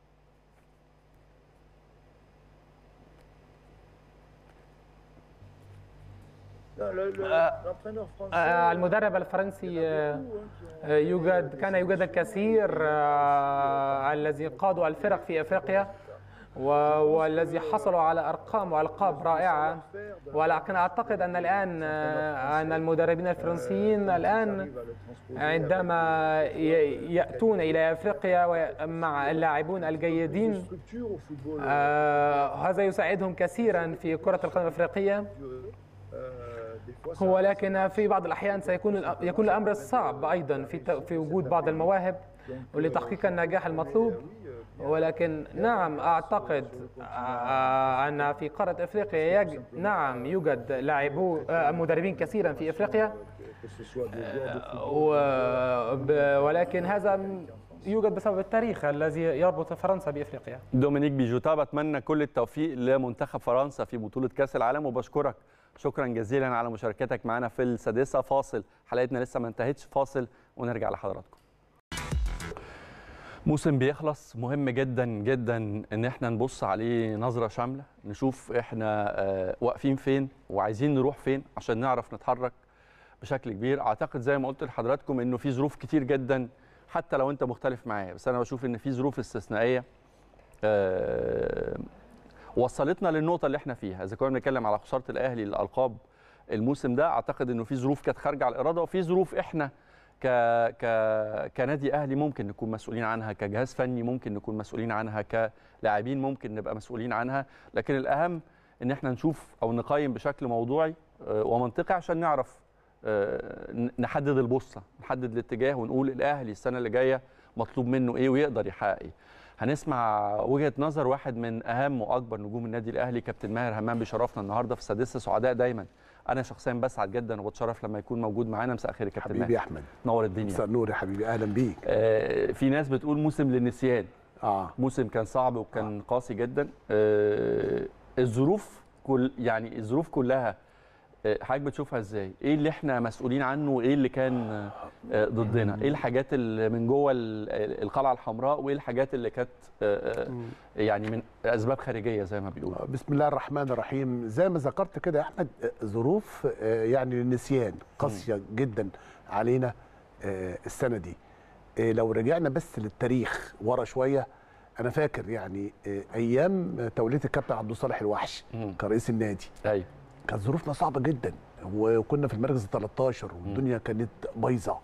Speaker 4: Non, le- le-
Speaker 5: Euh,
Speaker 4: l'entraîneur français
Speaker 5: آه، المدرب الفرنسي آه، آه، يوجد كان يوجد الكثير آه، الذي قادوا الفرق في افريقيا و- والذي حصلوا على ارقام والقاب رائعه ولكن اعتقد ان الان آه، ان المدربين الفرنسيين الان عندما ي- ياتون الى افريقيا و- مع اللاعبون الجيدين
Speaker 4: structure au football
Speaker 5: آه، هذا يساعدهم كثيرا في كره القدم الافريقيه
Speaker 4: euh, des fois ça-
Speaker 5: ولكن في بعض الاحيان سيكون الأ- يكون الامر صعب ايضا في ت- في وجود بعض المواهب ولتحقيق النجاح المطلوب ولكن نعم اعتقد آه، ان في قاره افريقيا يج... نعم يوجد لاعبو آه، مدربين كثيرا في افريقيا
Speaker 4: que ce soit des joueurs de
Speaker 5: و... ب... ولكن هذا م- يوجد بسبب التاريخ الذي يربط فرنسا بافريقيا
Speaker 1: دومينيك بيجوتا بتمنى كل التوفيق لمنتخب فرنسا في بطولة كأس العالم وبشكرك شكرا جزيلا على مشاركتك معنا في السادسة فاصل حلقتنا لسه ما انتهتش فاصل ونرجع لحضراتكم موسم بيخلص مهم جدا جدا ان احنا نبص عليه نظرة شاملة نشوف احنا آه، واقفين فين وعايزين نروح فين عشان نعرف نتحرك بشكل كبير اعتقد زي ما قلت لحضراتكم انه في ظروف كتير جدا حتى لو انت مختلف معايا بس انا بشوف ان في ظروف استثنائيه آه، وصلتنا للنقطه اللي احنا فيها اذا كنا بنتكلم على خساره الاهلي للالقاب الموسم ده اعتقد انه في ظروف كانت خارجه على الاراده وفي ظروف احنا ك ك كنادي اهلي ممكن نكون مسؤولين عنها كجهاز فني ممكن نكون مسؤولين عنها كلاعبين ممكن نبقى مسؤولين عنها لكن الاهم ان احنا نشوف او نقيم بشكل موضوعي آه، ومنطقي عشان نعرف آه، ن- نحدد البوصله نحدد الاتجاه ونقول الاهلي السنه اللي جايه مطلوب منه ايه ويقدر يحقق ايه هنسمع وجهه نظر واحد من اهم واكبر نجوم النادي الاهلي كابتن ماهر همام بيشرفنا النهارده في السادسه سعداء دايما انا شخصيا بسعد جدا وبتشرف لما يكون موجود معانا مساء الخير يا كابتن
Speaker 6: حبيبي يا
Speaker 1: ماهر
Speaker 6: احمد
Speaker 1: نور الدنيا
Speaker 6: مساء النور يا حبيبي اهلا بيك
Speaker 1: آه، في ناس بتقول موسم للنسيان
Speaker 6: اه
Speaker 1: موسم كان صعب وكان قاسي جدا آه، الظروف كل يعني الظروف كلها آه، حضرتك بتشوفها ازاي؟ ايه اللي احنا مسؤولين عنه وايه اللي كان آه، ضدنا؟ ايه الحاجات اللي من جوه ال- القلعه الحمراء وايه الحاجات اللي كانت آه، آه، يعني من اسباب خارجيه زي ما بيقولوا؟
Speaker 6: بسم الله الرحمن الرحيم زي ما ذكرت كده يا احمد آه، ظروف آه، يعني النسيان قاسيه جدا علينا آه، السنه دي آه، لو رجعنا بس للتاريخ ورا شويه انا فاكر يعني آه، ايام توليه الكابتن عبد الصالح الوحش
Speaker 1: مم.
Speaker 6: كرئيس النادي
Speaker 1: ايوه
Speaker 6: كانت ظروفنا صعبه جدا وكنا في المركز ال 13 والدنيا كانت بايظه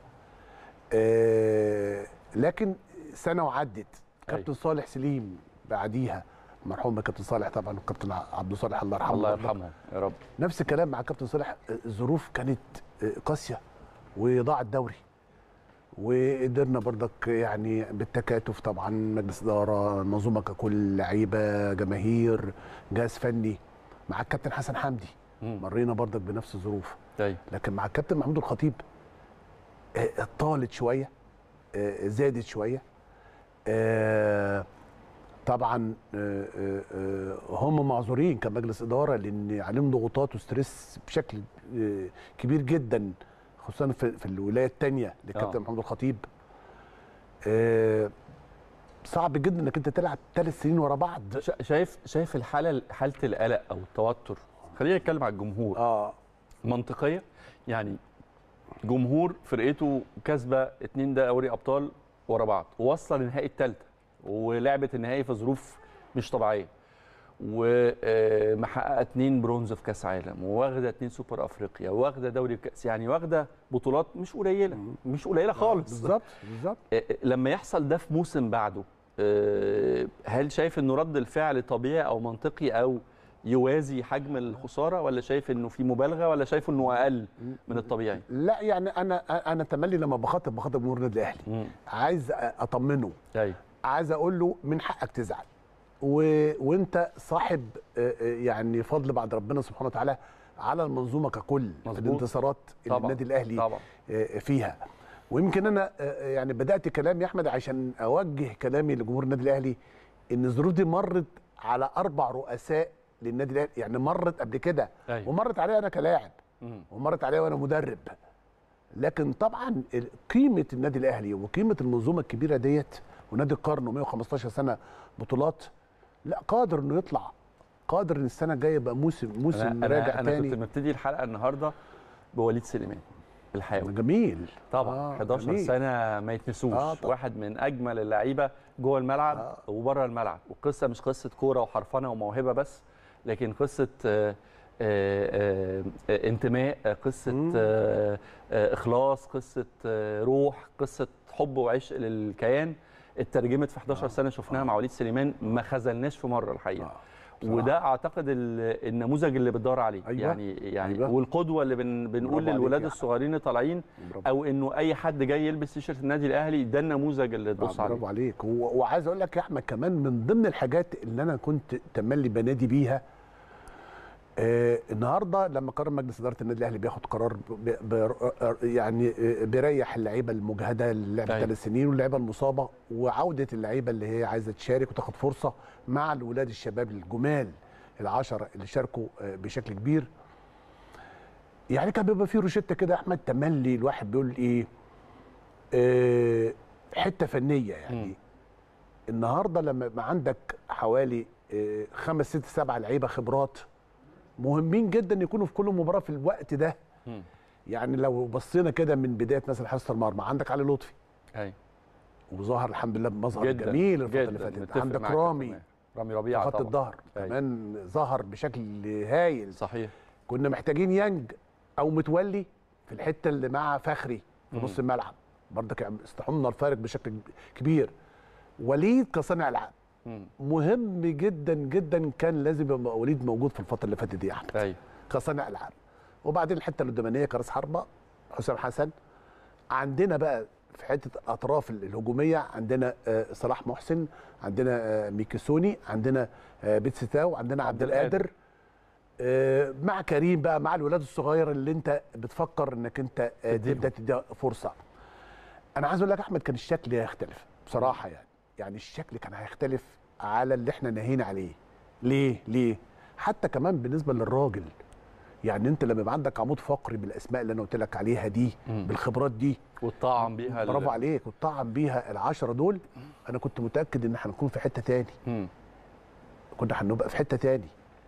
Speaker 6: آه، لكن سنه وعدت كابتن صالح سليم بعديها مرحوم كابتن صالح طبعا وكابتن عبد الصالح الله يرحمه
Speaker 1: الله
Speaker 6: برضه.
Speaker 1: يرحمه يا رب
Speaker 6: نفس الكلام مع كابتن صالح آه، الظروف كانت آه، قاسيه وضاع الدوري وقدرنا برضك يعني بالتكاتف طبعا مجلس اداره منظومه ككل لعيبه جماهير جهاز فني مع الكابتن حسن حمدي
Speaker 1: مم.
Speaker 6: مرينا برضك بنفس الظروف
Speaker 1: طيب
Speaker 6: لكن مع الكابتن محمود الخطيب آه، طالت شويه آه، زادت شويه آه، طبعا آه، آه، آه، هم معذورين كمجلس اداره لان عليهم ضغوطات وستريس بشكل آه، كبير جدا خصوصا في في الولايه الثانيه للكابتن
Speaker 1: آه.
Speaker 6: محمود الخطيب آه، صعب جدا انك انت تلعب ثلاث سنين ورا بعض
Speaker 1: شا- شايف شايف الحاله حاله القلق او التوتر خلينا نتكلم على الجمهور
Speaker 6: اه
Speaker 1: منطقيه يعني جمهور فرقته كسبه اتنين دوري ابطال ورا بعض ووصل لنهائي الثالثه ولعبت النهائي في ظروف مش طبيعيه ومحققه اتنين برونز في كاس عالم وواخده اتنين سوبر افريقيا واخده دوري كاس يعني واخده بطولات مش قليله مش قليله خالص
Speaker 6: بالظبط بالظبط
Speaker 1: آه، لما يحصل ده في موسم بعده آه، هل شايف انه رد الفعل طبيعي او منطقي او يوازي حجم الخساره ولا شايف انه في مبالغه ولا شايف انه اقل من الطبيعي؟
Speaker 6: لا يعني انا انا تملي لما بخاطب بخاطب جمهور النادي الاهلي
Speaker 1: مم.
Speaker 6: عايز اطمنه
Speaker 1: ايوه
Speaker 6: عايز اقول له من حقك تزعل و... وانت صاحب آه، آه، يعني فضل بعد ربنا سبحانه وتعالى على المنظومه ككل في
Speaker 1: مظبوط.
Speaker 6: الانتصارات اللي
Speaker 1: طبعا.
Speaker 6: النادي الاهلي
Speaker 1: طبعا
Speaker 6: آه، فيها ويمكن انا آه، يعني بدات كلامي يا احمد عشان اوجه كلامي لجمهور النادي الاهلي ان الظروف دي مرت على اربع رؤساء للنادي الاهلي يعني مرت قبل كده
Speaker 1: أيوة.
Speaker 6: ومرت عليا انا كلاعب
Speaker 1: مم.
Speaker 6: ومرت عليا وانا مدرب لكن طبعا ال- قيمه النادي الاهلي وقيمه المنظومه الكبيره ديت ونادي القرن و115 سنه بطولات لا قادر انه يطلع قادر ان السنه الجايه يبقى موسم موسم
Speaker 1: انا
Speaker 6: راجع
Speaker 1: انا, أنا
Speaker 6: تاني
Speaker 1: كنت مبتدي الحلقه النهارده بوليد سليمان الحاوي
Speaker 6: جميل
Speaker 1: طبعا
Speaker 6: آه،
Speaker 1: 11
Speaker 6: جميل.
Speaker 1: سنه ما يتنسوش
Speaker 6: آه،
Speaker 1: آه
Speaker 6: طبعا.
Speaker 1: واحد من اجمل اللعيبه جوه الملعب
Speaker 6: آه.
Speaker 1: آه. وبره الملعب والقصه مش قصه كوره وحرفنه وموهبه بس لكن قصه آه آه آه انتماء آه، قصه آه آه اخلاص قصه آه روح قصه حب وعشق للكيان اترجمت في 11 سنه شفناها مع وليد سليمان ما خذلناش في مره الحقيقه
Speaker 6: آه.
Speaker 1: وده اعتقد ال- النموذج اللي بتدور عليه
Speaker 6: أيوة.
Speaker 1: يعني يعني
Speaker 6: أيوة.
Speaker 1: والقدوه اللي بن بنقول
Speaker 6: برافو عليك
Speaker 1: للولاد
Speaker 6: يا
Speaker 1: الصغيرين اللي طالعين
Speaker 6: برافو.
Speaker 1: او انه اي حد جاي يلبس تيشيرت النادي الاهلي ده النموذج اللي تبص
Speaker 6: آه،
Speaker 1: عليه
Speaker 6: برافو عليك و- وعايز اقول لك يا احمد كمان من ضمن الحاجات اللي انا كنت تملي بنادي بيها آه النهارده لما قرر مجلس اداره النادي الاهلي بياخد قرار ب ب يعني آه، بيريح اللعيبه المجهده اللي لعبت
Speaker 1: أيوة.
Speaker 6: ثلاث سنين واللعيبه المصابه وعوده اللعيبه اللي هي عايزه تشارك وتاخد فرصه مع الولاد الشباب الجمال العشره اللي شاركوا آه، بشكل كبير يعني كان بيبقى فيه روشته كده يا احمد تملي الواحد بيقول ايه آه، حته فنيه يعني
Speaker 1: مم.
Speaker 6: النهارده لما يبقى عندك حوالي آه، خمس ست سبع لعيبه خبرات مهمين جدا يكونوا في كل مباراه في الوقت ده
Speaker 1: مم.
Speaker 6: يعني لو بصينا كده من بدايه مثلا حراسه المرمى عندك علي لطفي
Speaker 1: ايوه
Speaker 6: وظهر الحمد لله بمظهر
Speaker 1: جدا
Speaker 6: جميل الفتره اللي
Speaker 1: جدا
Speaker 6: فاتت
Speaker 1: متفق
Speaker 6: عندك
Speaker 1: معاك يا
Speaker 6: رامي
Speaker 1: كمان. رامي
Speaker 6: في
Speaker 1: ربيعه
Speaker 6: خط
Speaker 1: طبعا
Speaker 6: الظهر
Speaker 1: أيوة.
Speaker 6: كمان ظهر بشكل هايل
Speaker 1: صحيح
Speaker 6: كنا محتاجين يانج او متولي في الحته اللي مع فخري في
Speaker 1: مم.
Speaker 6: نص الملعب برضك يعني استحملنا الفارق بشكل كبير وليد كصانع العاب
Speaker 1: مم.
Speaker 6: مهم جدا جدا كان لازم يبقى وليد موجود في الفتره اللي فاتت دي يا احمد
Speaker 1: ايوه
Speaker 6: كصانع العاب وبعدين الحته القدامانيه كراس حربه حسام حسن عندنا بقى في حته الاطراف الهجوميه عندنا آه، صلاح محسن عندنا آه، ميكيسوني عندنا آه، بيتسي تاو عندنا عبد
Speaker 1: عبد القادر.
Speaker 6: القادر آه، مع كريم بقى مع الولاد الصغير اللي انت بتفكر انك انت آه،
Speaker 1: تديهم.
Speaker 6: تبدا تديها فرصه انا عايز اقول لك يا احمد كان الشكل هيختلف بصراحه يعني يعني الشكل كان هيختلف على اللي احنا ناهينا عليه ليه ليه حتى كمان بالنسبه للراجل يعني انت لما يبقى عندك عمود فقري بالاسماء اللي انا قلت لك عليها دي
Speaker 1: مم.
Speaker 6: بالخبرات دي
Speaker 1: والطعم بيها ال-
Speaker 6: برافو عليك وتطعم بيها العشرة دول انا كنت متاكد ان هنكون في حته تاني
Speaker 1: مم.
Speaker 6: كنا هنبقى في حته تاني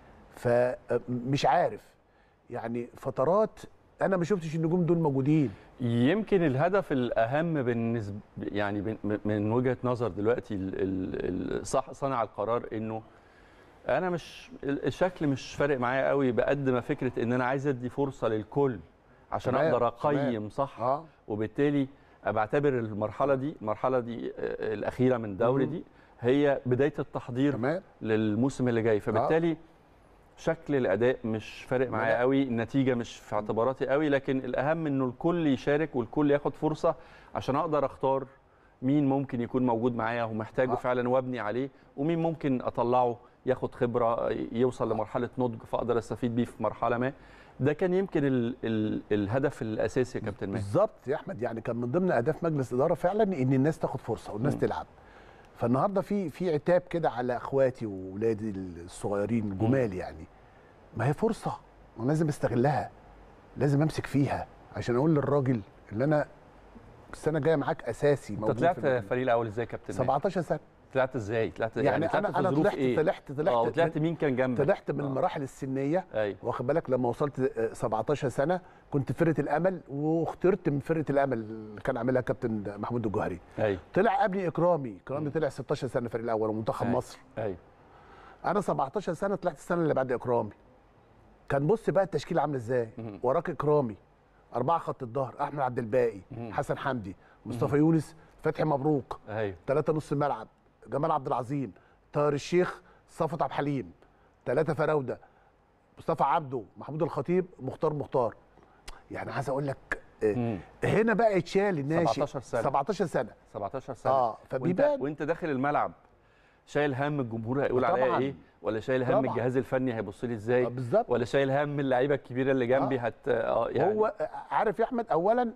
Speaker 6: فمش عارف يعني فترات انا ما شفتش النجوم دول موجودين
Speaker 1: يمكن الهدف الاهم بالنسبه يعني بن- من وجهه نظر دلوقتي ال- ال- ال- صح صانع القرار انه انا مش ال- الشكل مش فارق معايا قوي بقد ما فكره ان انا عايز ادي فرصه للكل عشان
Speaker 6: تمام،
Speaker 1: اقدر
Speaker 6: تمام.
Speaker 1: اقيم صح
Speaker 6: اه
Speaker 1: وبالتالي بعتبر المرحله دي المرحله دي آه، الاخيره من الدوري
Speaker 6: مم.
Speaker 1: دي هي بدايه التحضير
Speaker 6: تمام
Speaker 1: للموسم اللي جاي فبالتالي شكل الاداء مش فارق معايا
Speaker 6: لا.
Speaker 1: قوي النتيجه مش في اعتباراتي قوي لكن الاهم انه الكل يشارك والكل ياخد فرصه عشان اقدر اختار مين ممكن يكون موجود معايا ومحتاجه
Speaker 6: آه.
Speaker 1: فعلا وابني عليه ومين ممكن اطلعه ياخد خبره يوصل لمرحله نضج فاقدر استفيد بيه في مرحله ما ده كان يمكن ال ال الهدف الاساسي يا كابتن ماهر
Speaker 6: بالظبط يا احمد يعني كان من ضمن اهداف مجلس الاداره فعلا ان الناس تاخد فرصه والناس
Speaker 1: مم.
Speaker 6: تلعب فالنهارده في في عتاب كده على اخواتي واولادي الصغيرين الجمال يعني ما هي فرصه وانا لازم استغلها لازم امسك فيها عشان اقول للراجل اللي انا السنه الجايه معاك اساسي
Speaker 1: انت
Speaker 6: موجود
Speaker 1: طلعت
Speaker 6: في المجلس.
Speaker 1: الفريق الاول ازاي يا كابتن ماهر؟
Speaker 6: 17 سنه
Speaker 1: طلعت ازاي طلعت
Speaker 6: يعني,
Speaker 1: يعني, طلعت
Speaker 6: انا
Speaker 1: في
Speaker 6: انا
Speaker 1: ظروف
Speaker 6: طلعت
Speaker 1: ايه
Speaker 6: طلعت طلعت
Speaker 1: اه وطلعت
Speaker 6: من-
Speaker 1: مين كان جنبك
Speaker 6: طلعت من
Speaker 1: آه.
Speaker 6: المراحل السنيه
Speaker 1: ايوه
Speaker 6: واخد بالك لما وصلت آه، 17 سنه كنت في فرقه الامل واخترت من فرقه الامل اللي كان عاملها كابتن محمود الجوهري
Speaker 1: ايوه
Speaker 6: طلع قبلي اكرامي اكرامي طلع 16 سنه الفريق الاول ومنتخب
Speaker 1: أيوة.
Speaker 6: مصر
Speaker 1: ايوه
Speaker 6: انا 17 سنه طلعت السنه اللي بعد اكرامي كان بص بقى التشكيله عامله ازاي
Speaker 1: مم.
Speaker 6: وراك اكرامي اربعه خط الظهر احمد عبد الباقي
Speaker 1: مم.
Speaker 6: حسن حمدي مصطفى يونس فتحي مبروك
Speaker 1: ايوه
Speaker 6: ثلاثه نص الملعب جمال عبد العظيم طاهر الشيخ صفوت عبد الحليم ثلاثه فراوده مصطفى عبده محمود الخطيب مختار مختار يعني عايز اقول لك آه،
Speaker 1: مم.
Speaker 6: هنا بقى يتشال الناشئ
Speaker 1: 17 سنة.
Speaker 6: 17 سنه
Speaker 1: 17 سنه
Speaker 6: اه
Speaker 1: وانت,
Speaker 6: فبيبان
Speaker 1: وانت داخل الملعب شايل هم الجمهور هيقول
Speaker 6: طبعاً.
Speaker 1: عليا ايه ولا شايل هم
Speaker 6: طبعاً.
Speaker 1: الجهاز الفني هيبص لي ازاي
Speaker 6: آه، بالظبط
Speaker 1: ولا شايل هم اللعيبه الكبيره اللي جنبي
Speaker 6: آه.
Speaker 1: هت اه يعني
Speaker 6: هو عارف يا احمد اولا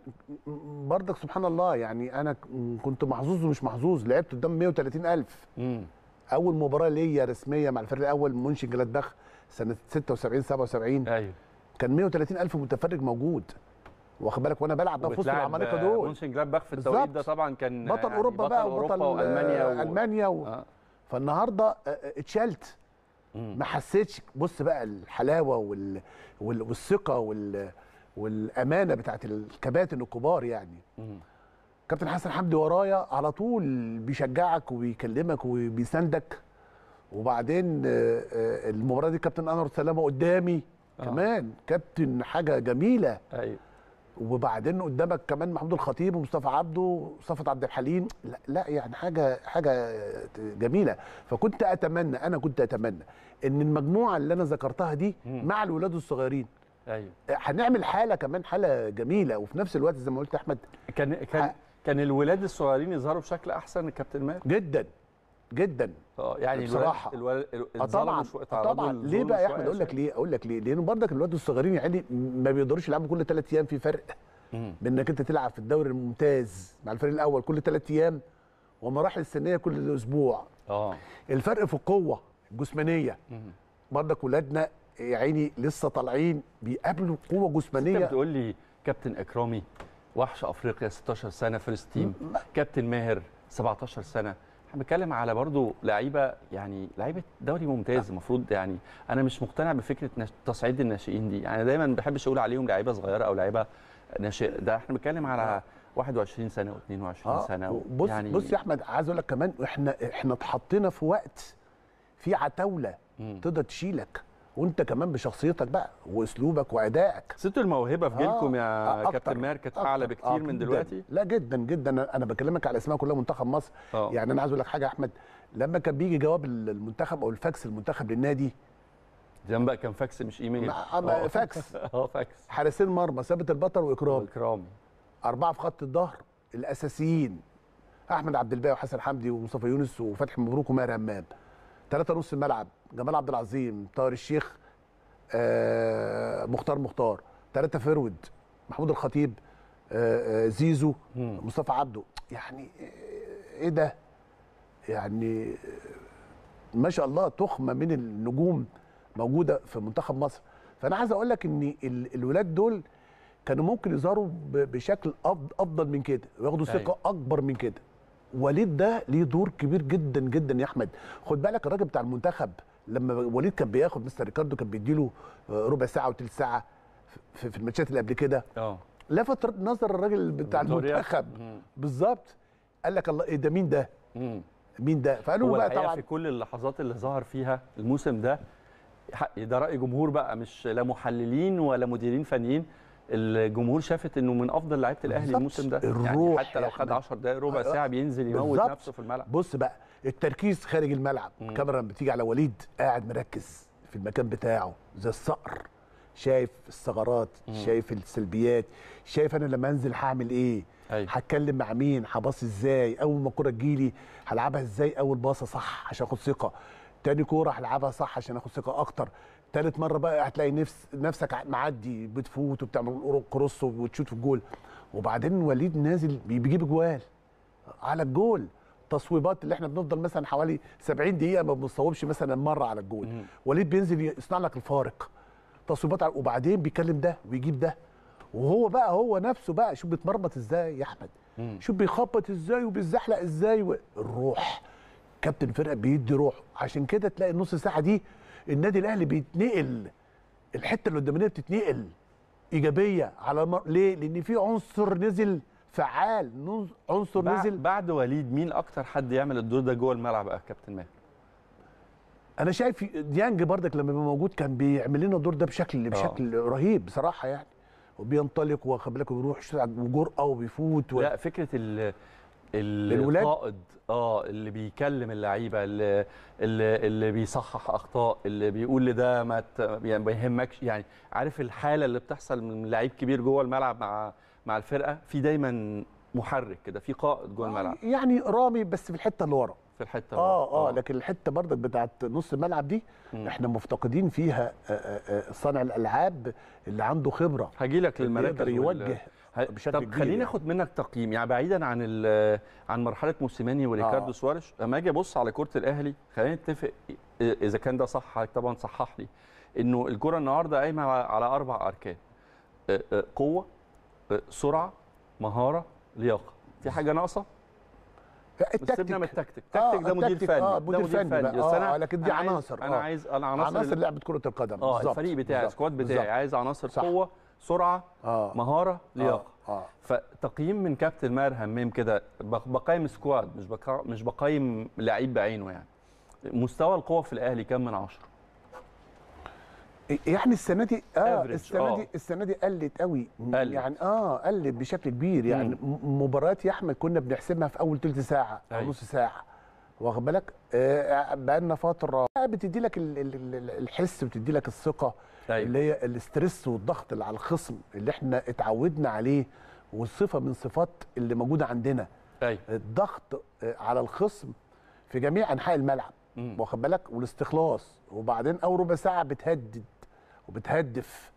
Speaker 6: برضك سبحان الله يعني انا كنت محظوظ ومش محظوظ لعبت قدام 130 الف
Speaker 1: مم.
Speaker 6: اول مباراه ليا رسميه مع الفريق الاول مونشن جلادباخ سنه 76 77
Speaker 1: ايوه
Speaker 6: كان 130 الف متفرج موجود واخد بالك وانا بلعب بقى في وسط
Speaker 1: وبتلعب،
Speaker 6: العمالقه
Speaker 1: آه،
Speaker 6: دول
Speaker 1: مونشن جلادباخ في التوقيت ده
Speaker 6: بالظبط.
Speaker 1: طبعا كان
Speaker 6: بطل
Speaker 1: يعني
Speaker 6: اوروبا بقى
Speaker 1: أوروبا
Speaker 6: وبطل
Speaker 1: والمانيا و...
Speaker 6: المانيا و...
Speaker 1: آه.
Speaker 6: فالنهارده آه، آه، اتشلت
Speaker 1: مم.
Speaker 6: ما حسيتش بص بقى الحلاوه وال... وال... والثقه وال... والامانه بتاعت الكباتن الكبار يعني
Speaker 1: مم.
Speaker 6: كابتن حسن حمدي ورايا على طول بيشجعك وبيكلمك وبيساندك وبعدين آه، آه، المباراه دي كابتن انور سلامه قدامي
Speaker 1: آه.
Speaker 6: كمان كابتن حاجه جميله
Speaker 1: ايوه
Speaker 6: وبعدين قدامك كمان محمود الخطيب ومصطفى عبده وصفت عبد الحليم لا, لا يعني حاجه حاجه جميله فكنت اتمنى انا كنت اتمنى ان المجموعه اللي انا ذكرتها دي
Speaker 1: مم.
Speaker 6: مع الولاد الصغيرين
Speaker 1: ايوه
Speaker 6: هنعمل حاله كمان حاله جميله وفي نفس الوقت زي ما قلت احمد
Speaker 1: كان كان
Speaker 6: ح-
Speaker 1: كان الولاد الصغيرين يظهروا بشكل احسن الكابتن ماهر
Speaker 6: جدا جدا
Speaker 1: اه يعني
Speaker 6: بصراحة.
Speaker 1: الولاد الولاد
Speaker 6: اه طبعا آه طبعا ليه بقى يا احمد اقول لك ليه اقول لك ليه لان برضك الولاد الصغيرين يعني ما بيقدروش يلعبوا كل ثلاث ايام في فرق
Speaker 1: ليه
Speaker 6: بين انك انت تلعب في الدوري الممتاز مع الفريق الاول كل ثلاث ايام ومراحل السنيه كل اسبوع
Speaker 1: اه
Speaker 6: الفرق في القوه الجسمانيه برضك ولادنا يا عيني لسه طالعين بيقابلوا قوه
Speaker 1: انت
Speaker 6: جسمانيه
Speaker 1: بتقول لي كابتن اكرامي وحش افريقيا 16 سنه فيرست تيم كابتن ماهر 17 سنه احنا بنتكلم على برضو لعيبه يعني لعيبه دوري ممتاز المفروض يعني انا مش مقتنع بفكره نش... تصعيد الناشئين دي يعني دايما ما بحبش اقول عليهم لعيبه صغيره او لعيبه ناشئه ده احنا بنتكلم على 21 سنه و22
Speaker 6: اه
Speaker 1: سنه
Speaker 6: بص
Speaker 1: يعني
Speaker 6: بص يا احمد عايز اقول لك كمان احنا احنا اتحطينا في وقت في عتاوله
Speaker 1: مم.
Speaker 6: تقدر تشيلك وانت كمان بشخصيتك بقى واسلوبك وادائك
Speaker 1: ست الموهبه في جيلكم
Speaker 6: آه،
Speaker 1: يا
Speaker 6: أكتر،
Speaker 1: كابتن ماهر كانت
Speaker 6: أكتر.
Speaker 1: اعلى بكتير
Speaker 6: آه،
Speaker 1: من
Speaker 6: جداً.
Speaker 1: دلوقتي
Speaker 6: لا جدا جدا أنا- انا بكلمك على اسماء كلها منتخب مصر
Speaker 1: اه
Speaker 6: يعني انا عايز اقول لك حاجه يا احمد لما كان بيجي جواب المنتخب او الفاكس المنتخب للنادي
Speaker 1: زمان بقى كان فاكس مش ايميل
Speaker 6: مع- مع-
Speaker 1: آه.
Speaker 6: فاكس.
Speaker 1: اه فاكس
Speaker 6: حارسين مرمى ثابت البطل واكرام
Speaker 1: اكرامي
Speaker 6: اربعه في خط الظهر الاساسيين احمد عبد الباقي وحسن حمدي ومصطفى يونس وفتحي مبروك وماهر همام ثلاثه نص الملعب جمال عبد العظيم طاهر الشيخ آه مختار مختار ثلاثه فرود محمود الخطيب آه آه زيزو
Speaker 1: مم.
Speaker 6: مصطفى عبده يعني آه، ايه ده يعني آه، ما شاء الله تخمه من النجوم موجوده في منتخب مصر فانا عايز اقول لك ان ال- الولاد دول كانوا ممكن يظهروا ب- بشكل أف- افضل من كده وياخدوا ثقه
Speaker 1: أيوة.
Speaker 6: اكبر من كده وليد ده ليه دور كبير جدا جدا يا احمد خد بالك الراجل بتاع المنتخب لما وليد كان بياخد مستر ريكاردو كان بيديله آه، ربع ساعه وثلث ساعه في, في الماتشات اللي قبل كده
Speaker 1: اه
Speaker 6: لفت نظر الراجل بتاع
Speaker 1: فيكتوريا.
Speaker 6: المنتخب
Speaker 1: مم.
Speaker 6: بالظبط قال لك الله ايه ده مين ده
Speaker 1: مم.
Speaker 6: مين ده فقالوا
Speaker 1: هو
Speaker 6: له بقى
Speaker 1: الحقيقه
Speaker 6: طبعا
Speaker 1: في كل اللحظات اللي ظهر فيها الموسم ده حق- ده راي جمهور بقى مش لا محللين ولا مديرين فنيين الجمهور شافت انه من افضل لعيبه الاهلي
Speaker 6: بالظبط.
Speaker 1: الموسم ده يعني
Speaker 6: الروح
Speaker 1: حتى
Speaker 6: يا
Speaker 1: لو خد
Speaker 6: أحمد.
Speaker 1: 10 دقائق ربع
Speaker 6: آه،
Speaker 1: ساعه بينزل يموت
Speaker 6: بالظبط.
Speaker 1: نفسه في الملعب
Speaker 6: بص بقى التركيز خارج الملعب الكاميرا لما بتيجي على وليد قاعد مركز في في المكان بتاعه زي الصقر شايف الثغرات شايف السلبيات شايف انا لما انزل هعمل ايه
Speaker 1: أيوة.
Speaker 6: هتكلم مع مين هباص ازاي اول ما الكوره تجيلي هلعبها ازاي اول باصه صح عشان اخد ثقه تاني كوره هلعبها صح عشان اخد ثقه اكتر تالت مره بقى هتلاقي نفس نفسك ع- معدي بتفوت وبتعمل كروس وتشوت في الجول وبعدين وليد نازل بي- بيجيب جوال على الجول تصويبات اللي احنا بنفضل مثلا حوالي 70 دقيقه ما بنصوبش مثلا مره على الجول وليد بينزل يصنع لك الفارق تصويبات على- وبعدين بيكلم ده ويجيب ده وهو بقى هو نفسه بقى شوف بيتمرمط ازاي يا احمد شوف بيخبط ازاي وبيزحلق ازاي و... الروح كابتن الفرقه بيدي روح عشان كده تلاقي النص ساعه دي النادي الاهلي بيتنقل الحته اللي قدامنا بتتنقل ايجابيه على مر... ليه؟ لان في عنصر نزل فعال نز- عنصر
Speaker 1: بع-
Speaker 6: نزل
Speaker 1: بعد وليد مين اكتر حد يعمل الدور ده جوه الملعب يا كابتن ماهر
Speaker 6: انا شايف ديانج بردك لما بيبقى موجود كان بيعمل لنا الدور ده بشكل بشكل رهيب بصراحه يعني وبينطلق واخد بالك وبيروح يشوط على- وجرأه وبيفوت و...
Speaker 1: لا فكره ال ال-
Speaker 6: الولاد؟
Speaker 1: القائد اه اللي بيكلم اللعيبه اللي, اللي اللي بيصحح اخطاء اللي بيقول لده ما ت- يعني ما يهمكش يعني عارف الحاله اللي بتحصل من لعيب كبير جوه الملعب مع مع الفرقه في دايما محرك كده في قائد جوه الملعب
Speaker 6: يعني رامي بس في الحته اللي ورا
Speaker 1: في الحته
Speaker 6: اه اه لكن الحته برضك بتاعت نص الملعب دي
Speaker 1: مم.
Speaker 6: احنا مفتقدين فيها آه، آه، آه، صانع الالعاب اللي عنده خبره
Speaker 1: هاجي لك
Speaker 6: اللي
Speaker 1: للمراكز
Speaker 6: يقدر
Speaker 1: وال-
Speaker 6: يوجه
Speaker 1: ه-
Speaker 6: بشكل
Speaker 1: طب
Speaker 6: كبير
Speaker 1: خليني
Speaker 6: يعني.
Speaker 1: اخد منك تقييم يعني بعيدا عن ال- عن مرحله موسيماني وريكاردو
Speaker 6: آه.
Speaker 1: سواريش لما اجي ابص على كره الاهلي خلينا نتفق إ- اذا كان ده صح حضرتك طبعا صحح لي انه الكره النهارده قايمه على على اربع اركان أ- أ- قوه أ- سرعه مهاره لياقه في حاجه ناقصه بس سيبنا من التكتيك التكتيك ده مدير
Speaker 6: التكتيك،
Speaker 1: فني
Speaker 6: اه
Speaker 1: ده
Speaker 6: مدير فني بقى.
Speaker 1: بس
Speaker 6: اه
Speaker 1: انا
Speaker 6: آه، لكن دي
Speaker 1: أنا عايز-
Speaker 6: عناصر
Speaker 1: انا
Speaker 6: آه.
Speaker 1: عايز انا عناصر
Speaker 6: عناصر
Speaker 1: اللي-
Speaker 6: لعبه كره القدم
Speaker 1: اه
Speaker 6: بالظبط،
Speaker 1: الفريق بتاعي
Speaker 6: بالظبط،
Speaker 1: السكواد بتاعي
Speaker 6: بالظبط.
Speaker 1: عايز عناصر
Speaker 6: صح.
Speaker 1: قوه سرعه
Speaker 6: اه
Speaker 1: مهاره لياقه
Speaker 6: اه
Speaker 1: فتقييم من كابتن ماهر همام كده بق- بقيم سكواد مش بقا مش بقيم لعيب بعينه يعني مستوى القوه في الاهلي كام من عشرة
Speaker 6: يعني السنه دي اه
Speaker 1: Average،
Speaker 6: السنه
Speaker 1: آه.
Speaker 6: دي السنه دي قلت قوي
Speaker 1: قلت.
Speaker 6: يعني اه قلت بشكل كبير يعني م- مباريات يا احمد كنا بنحسبها في اول ثلث ساعه او
Speaker 1: أيوة.
Speaker 6: نص ساعه واخد بالك آه بقالنا فتره بتدي لك ال- ال- ال- الحس بتدي لك الثقه
Speaker 1: أيوة.
Speaker 6: اللي هي الاسترس والضغط اللي على الخصم اللي احنا اتعودنا عليه والصفه من صفات اللي موجوده عندنا
Speaker 1: ايوه
Speaker 6: الضغط آه، على الخصم في جميع انحاء الملعب
Speaker 1: مم.
Speaker 6: واخد بالك والاستخلاص وبعدين اول ربع ساعه بتهدد وبتهدف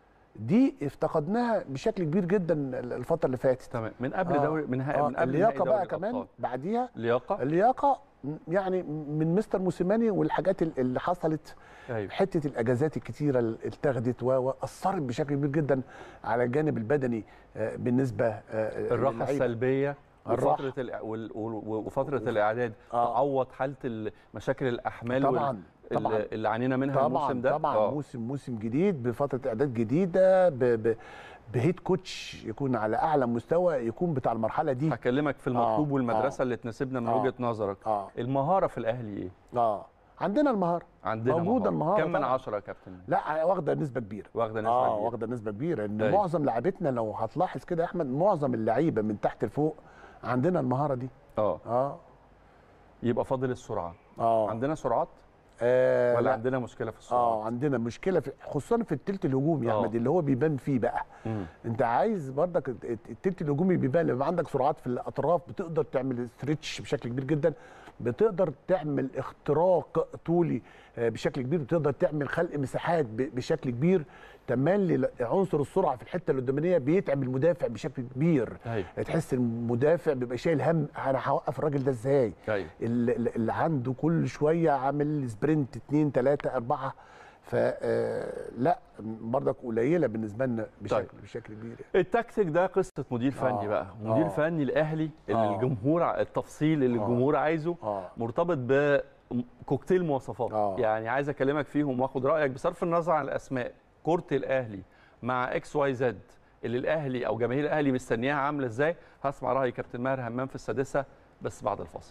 Speaker 6: دي افتقدناها بشكل كبير جدا الفتره اللي فاتت
Speaker 1: تمام من قبل
Speaker 6: آه.
Speaker 1: دوري من, ها...
Speaker 6: آه.
Speaker 1: من قبل
Speaker 6: اللياقه
Speaker 1: نهائي
Speaker 6: بقى
Speaker 1: دوري
Speaker 6: كمان
Speaker 1: الأبطال.
Speaker 6: بعديها
Speaker 1: لياقه
Speaker 6: اللياقه يعني من مستر موسيماني والحاجات اللي حصلت
Speaker 1: ايوه
Speaker 6: حته الاجازات الكتيره اللي اتخذت و- واثرت بشكل كبير جدا على الجانب البدني آه، بالنسبه آه،
Speaker 1: الراحه
Speaker 6: للعيبة.
Speaker 1: السلبيه
Speaker 6: الراحة.
Speaker 1: وفتره الإع... وال... وال... وفتره الاعداد
Speaker 6: آه.
Speaker 1: تعوض حاله ال- مشاكل الاحمال
Speaker 6: طبعا
Speaker 1: وال...
Speaker 6: طبعا
Speaker 1: اللي- اللي عانينا منها
Speaker 6: طبعا
Speaker 1: الموسم ده
Speaker 6: طبعا
Speaker 1: آه.
Speaker 6: موسم موسم جديد بفتره اعداد جديده ب ب بهيد كوتش يكون على اعلى مستوى يكون بتاع المرحله دي
Speaker 1: هكلمك في المطلوب
Speaker 6: آه.
Speaker 1: والمدرسه
Speaker 6: آه.
Speaker 1: اللي تناسبنا من
Speaker 6: آه.
Speaker 1: وجهه نظرك
Speaker 6: اه
Speaker 1: المهاره في الاهلي ايه
Speaker 6: اه عندنا المهاره
Speaker 1: عندنا
Speaker 6: موجودة المهارة
Speaker 1: كم من
Speaker 6: طبعاً.
Speaker 1: عشرة يا كابتن
Speaker 6: لا واخده نسبه كبيره
Speaker 1: واخده نسبه
Speaker 6: اه
Speaker 1: كبيرة.
Speaker 6: واخده نسبه كبيره ان
Speaker 1: أيوة.
Speaker 6: معظم لعيبتنا لو هتلاحظ كده يا احمد معظم اللعيبه من تحت لفوق عندنا المهاره دي
Speaker 1: اه
Speaker 6: اه
Speaker 1: يبقى فاضل السرعه
Speaker 6: اه
Speaker 1: عندنا سرعات
Speaker 6: آه
Speaker 1: ولا
Speaker 6: لا.
Speaker 1: عندنا مشكله في السرعه
Speaker 6: اه عندنا مشكله في خصوصا في التلت الهجومي يا
Speaker 1: آه.
Speaker 6: احمد اللي هو بيبان فيه بقى
Speaker 1: مم.
Speaker 6: انت عايز برضك الت- الت- التلت الهجومي بيبان لما عندك سرعات في الاطراف بتقدر تعمل ستريتش بشكل كبير جدا بتقدر تعمل اختراق طولي آه، بشكل كبير بتقدر تعمل خلق مساحات ب- بشكل كبير تملي عنصر السرعه في الحته القدامانيه بيتعب المدافع بشكل كبير
Speaker 1: ايوه
Speaker 6: تحس المدافع بيبقى شايل هم انا هوقف الراجل ده ازاي
Speaker 1: ايوه
Speaker 6: اللي, اللي عنده كل شويه عامل سبرنت اتنين تلاته اربعه فلا برضك قليله بالنسبه لنا بشكل
Speaker 1: طيب.
Speaker 6: بشكل كبير يعني.
Speaker 1: التكتيك ده قصه مدير فني
Speaker 6: آه.
Speaker 1: بقى مدير
Speaker 6: آه.
Speaker 1: فني الاهلي اللي
Speaker 6: آه.
Speaker 1: الجمهور ع- التفصيل اللي
Speaker 6: آه.
Speaker 1: الجمهور عايزه
Speaker 6: اه
Speaker 1: مرتبط بكوكتيل مواصفات
Speaker 6: آه.
Speaker 1: يعني عايز اكلمك فيهم واخد رايك بصرف النظر عن الاسماء كره الاهلي مع اكس واي زد اللي الاهلي او جماهير الاهلي مستنياها عامله ازاي هسمع راي كابتن ماهر همام في السادسه بس بعد الفاصل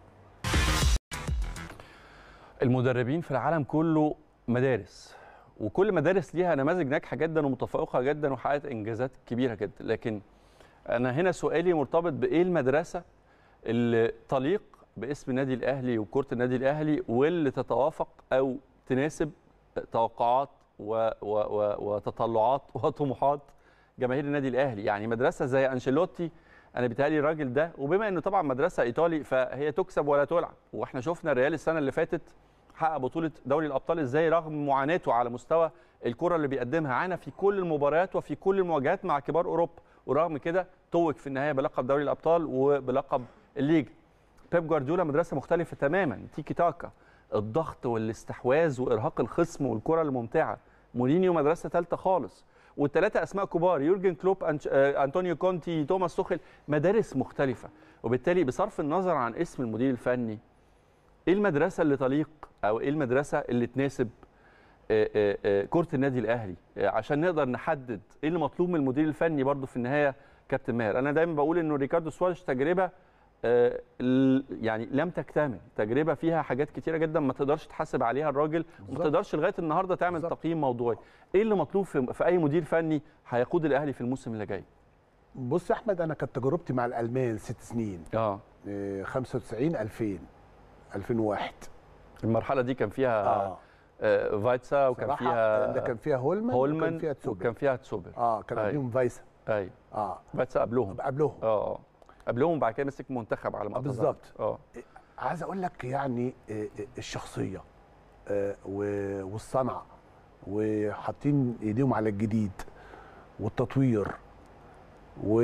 Speaker 1: المدربين في العالم كله مدارس وكل مدارس ليها نماذج ناجحه جدا ومتفوقه جدا وحققت انجازات كبيره جدا لكن انا هنا سؤالي مرتبط بايه المدرسه اللي تليق باسم النادي الاهلي وكره النادي الاهلي واللي تتوافق او تناسب توقعات و و و وتطلعات وطموحات جماهير النادي الاهلي يعني مدرسه زي انشيلوتي انا بيتهيألي الراجل ده وبما انه طبعا مدرسه ايطالي فهي تكسب ولا تلعب واحنا شفنا الريال السنه اللي فاتت حقق بطوله دوري الابطال ازاي رغم معاناته على مستوى الكره اللي بيقدمها عانى في كل المباريات وفي كل المواجهات مع كبار اوروبا ورغم كده توج في النهايه بلقب دوري الابطال وبلقب الليج بيب جوارديولا مدرسه مختلفه تماما تيكي تاكا الضغط والاستحواذ وارهاق الخصم والكره الممتعه مورينيو مدرسه ثالثه خالص والثلاثه اسماء كبار يورجن كلوب أنش... آه، انطونيو كونتي توماس توخيل مدارس مختلفه وبالتالي بصرف النظر عن اسم المدير الفني ايه المدرسه اللي تليق او ايه المدرسه اللي تناسب آه، آه، آه، كره النادي الاهلي آه، عشان نقدر نحدد ايه اللي مطلوب من المدير الفني برضه في النهايه كابتن ماهر انا دايما بقول انه ريكاردو سواريز تجربه آه، ال- يعني لم تكتمل تجربه فيها حاجات كتيره جدا ما تقدرش تحاسب عليها الراجل وما
Speaker 6: بالظبط.
Speaker 1: تقدرش لغايه النهارده تعمل
Speaker 6: بالظبط.
Speaker 1: تقييم موضوعي ايه اللي مطلوب في, في اي مدير فني هيقود الاهلي في الموسم اللي جاي
Speaker 6: بص يا احمد انا كانت تجربتي مع الالمان ست سنين
Speaker 1: اه
Speaker 6: آه، 95 2000 2001
Speaker 1: المرحله دي كان فيها
Speaker 6: اه
Speaker 1: آه فايتسا وكان
Speaker 6: صراحة
Speaker 1: فيها
Speaker 6: ده كان فيها هولمان وكان
Speaker 1: هولمان
Speaker 6: فيها تسوبر
Speaker 1: وكان فيها تسوبر
Speaker 6: اه كان
Speaker 1: أيوة.
Speaker 6: قبلهم فايسا
Speaker 1: ايوه
Speaker 6: اه
Speaker 1: فايتسا قبلهم
Speaker 6: قبلهم
Speaker 1: اه اه قبلهم بعد كده مسك منتخب على ما
Speaker 6: آه،
Speaker 1: أتذكر.
Speaker 6: بالظبط.
Speaker 1: اه
Speaker 6: عايز اقول لك يعني آه، آه، الشخصيه آه، و- والصنعه وحاطين ايديهم على الجديد والتطوير و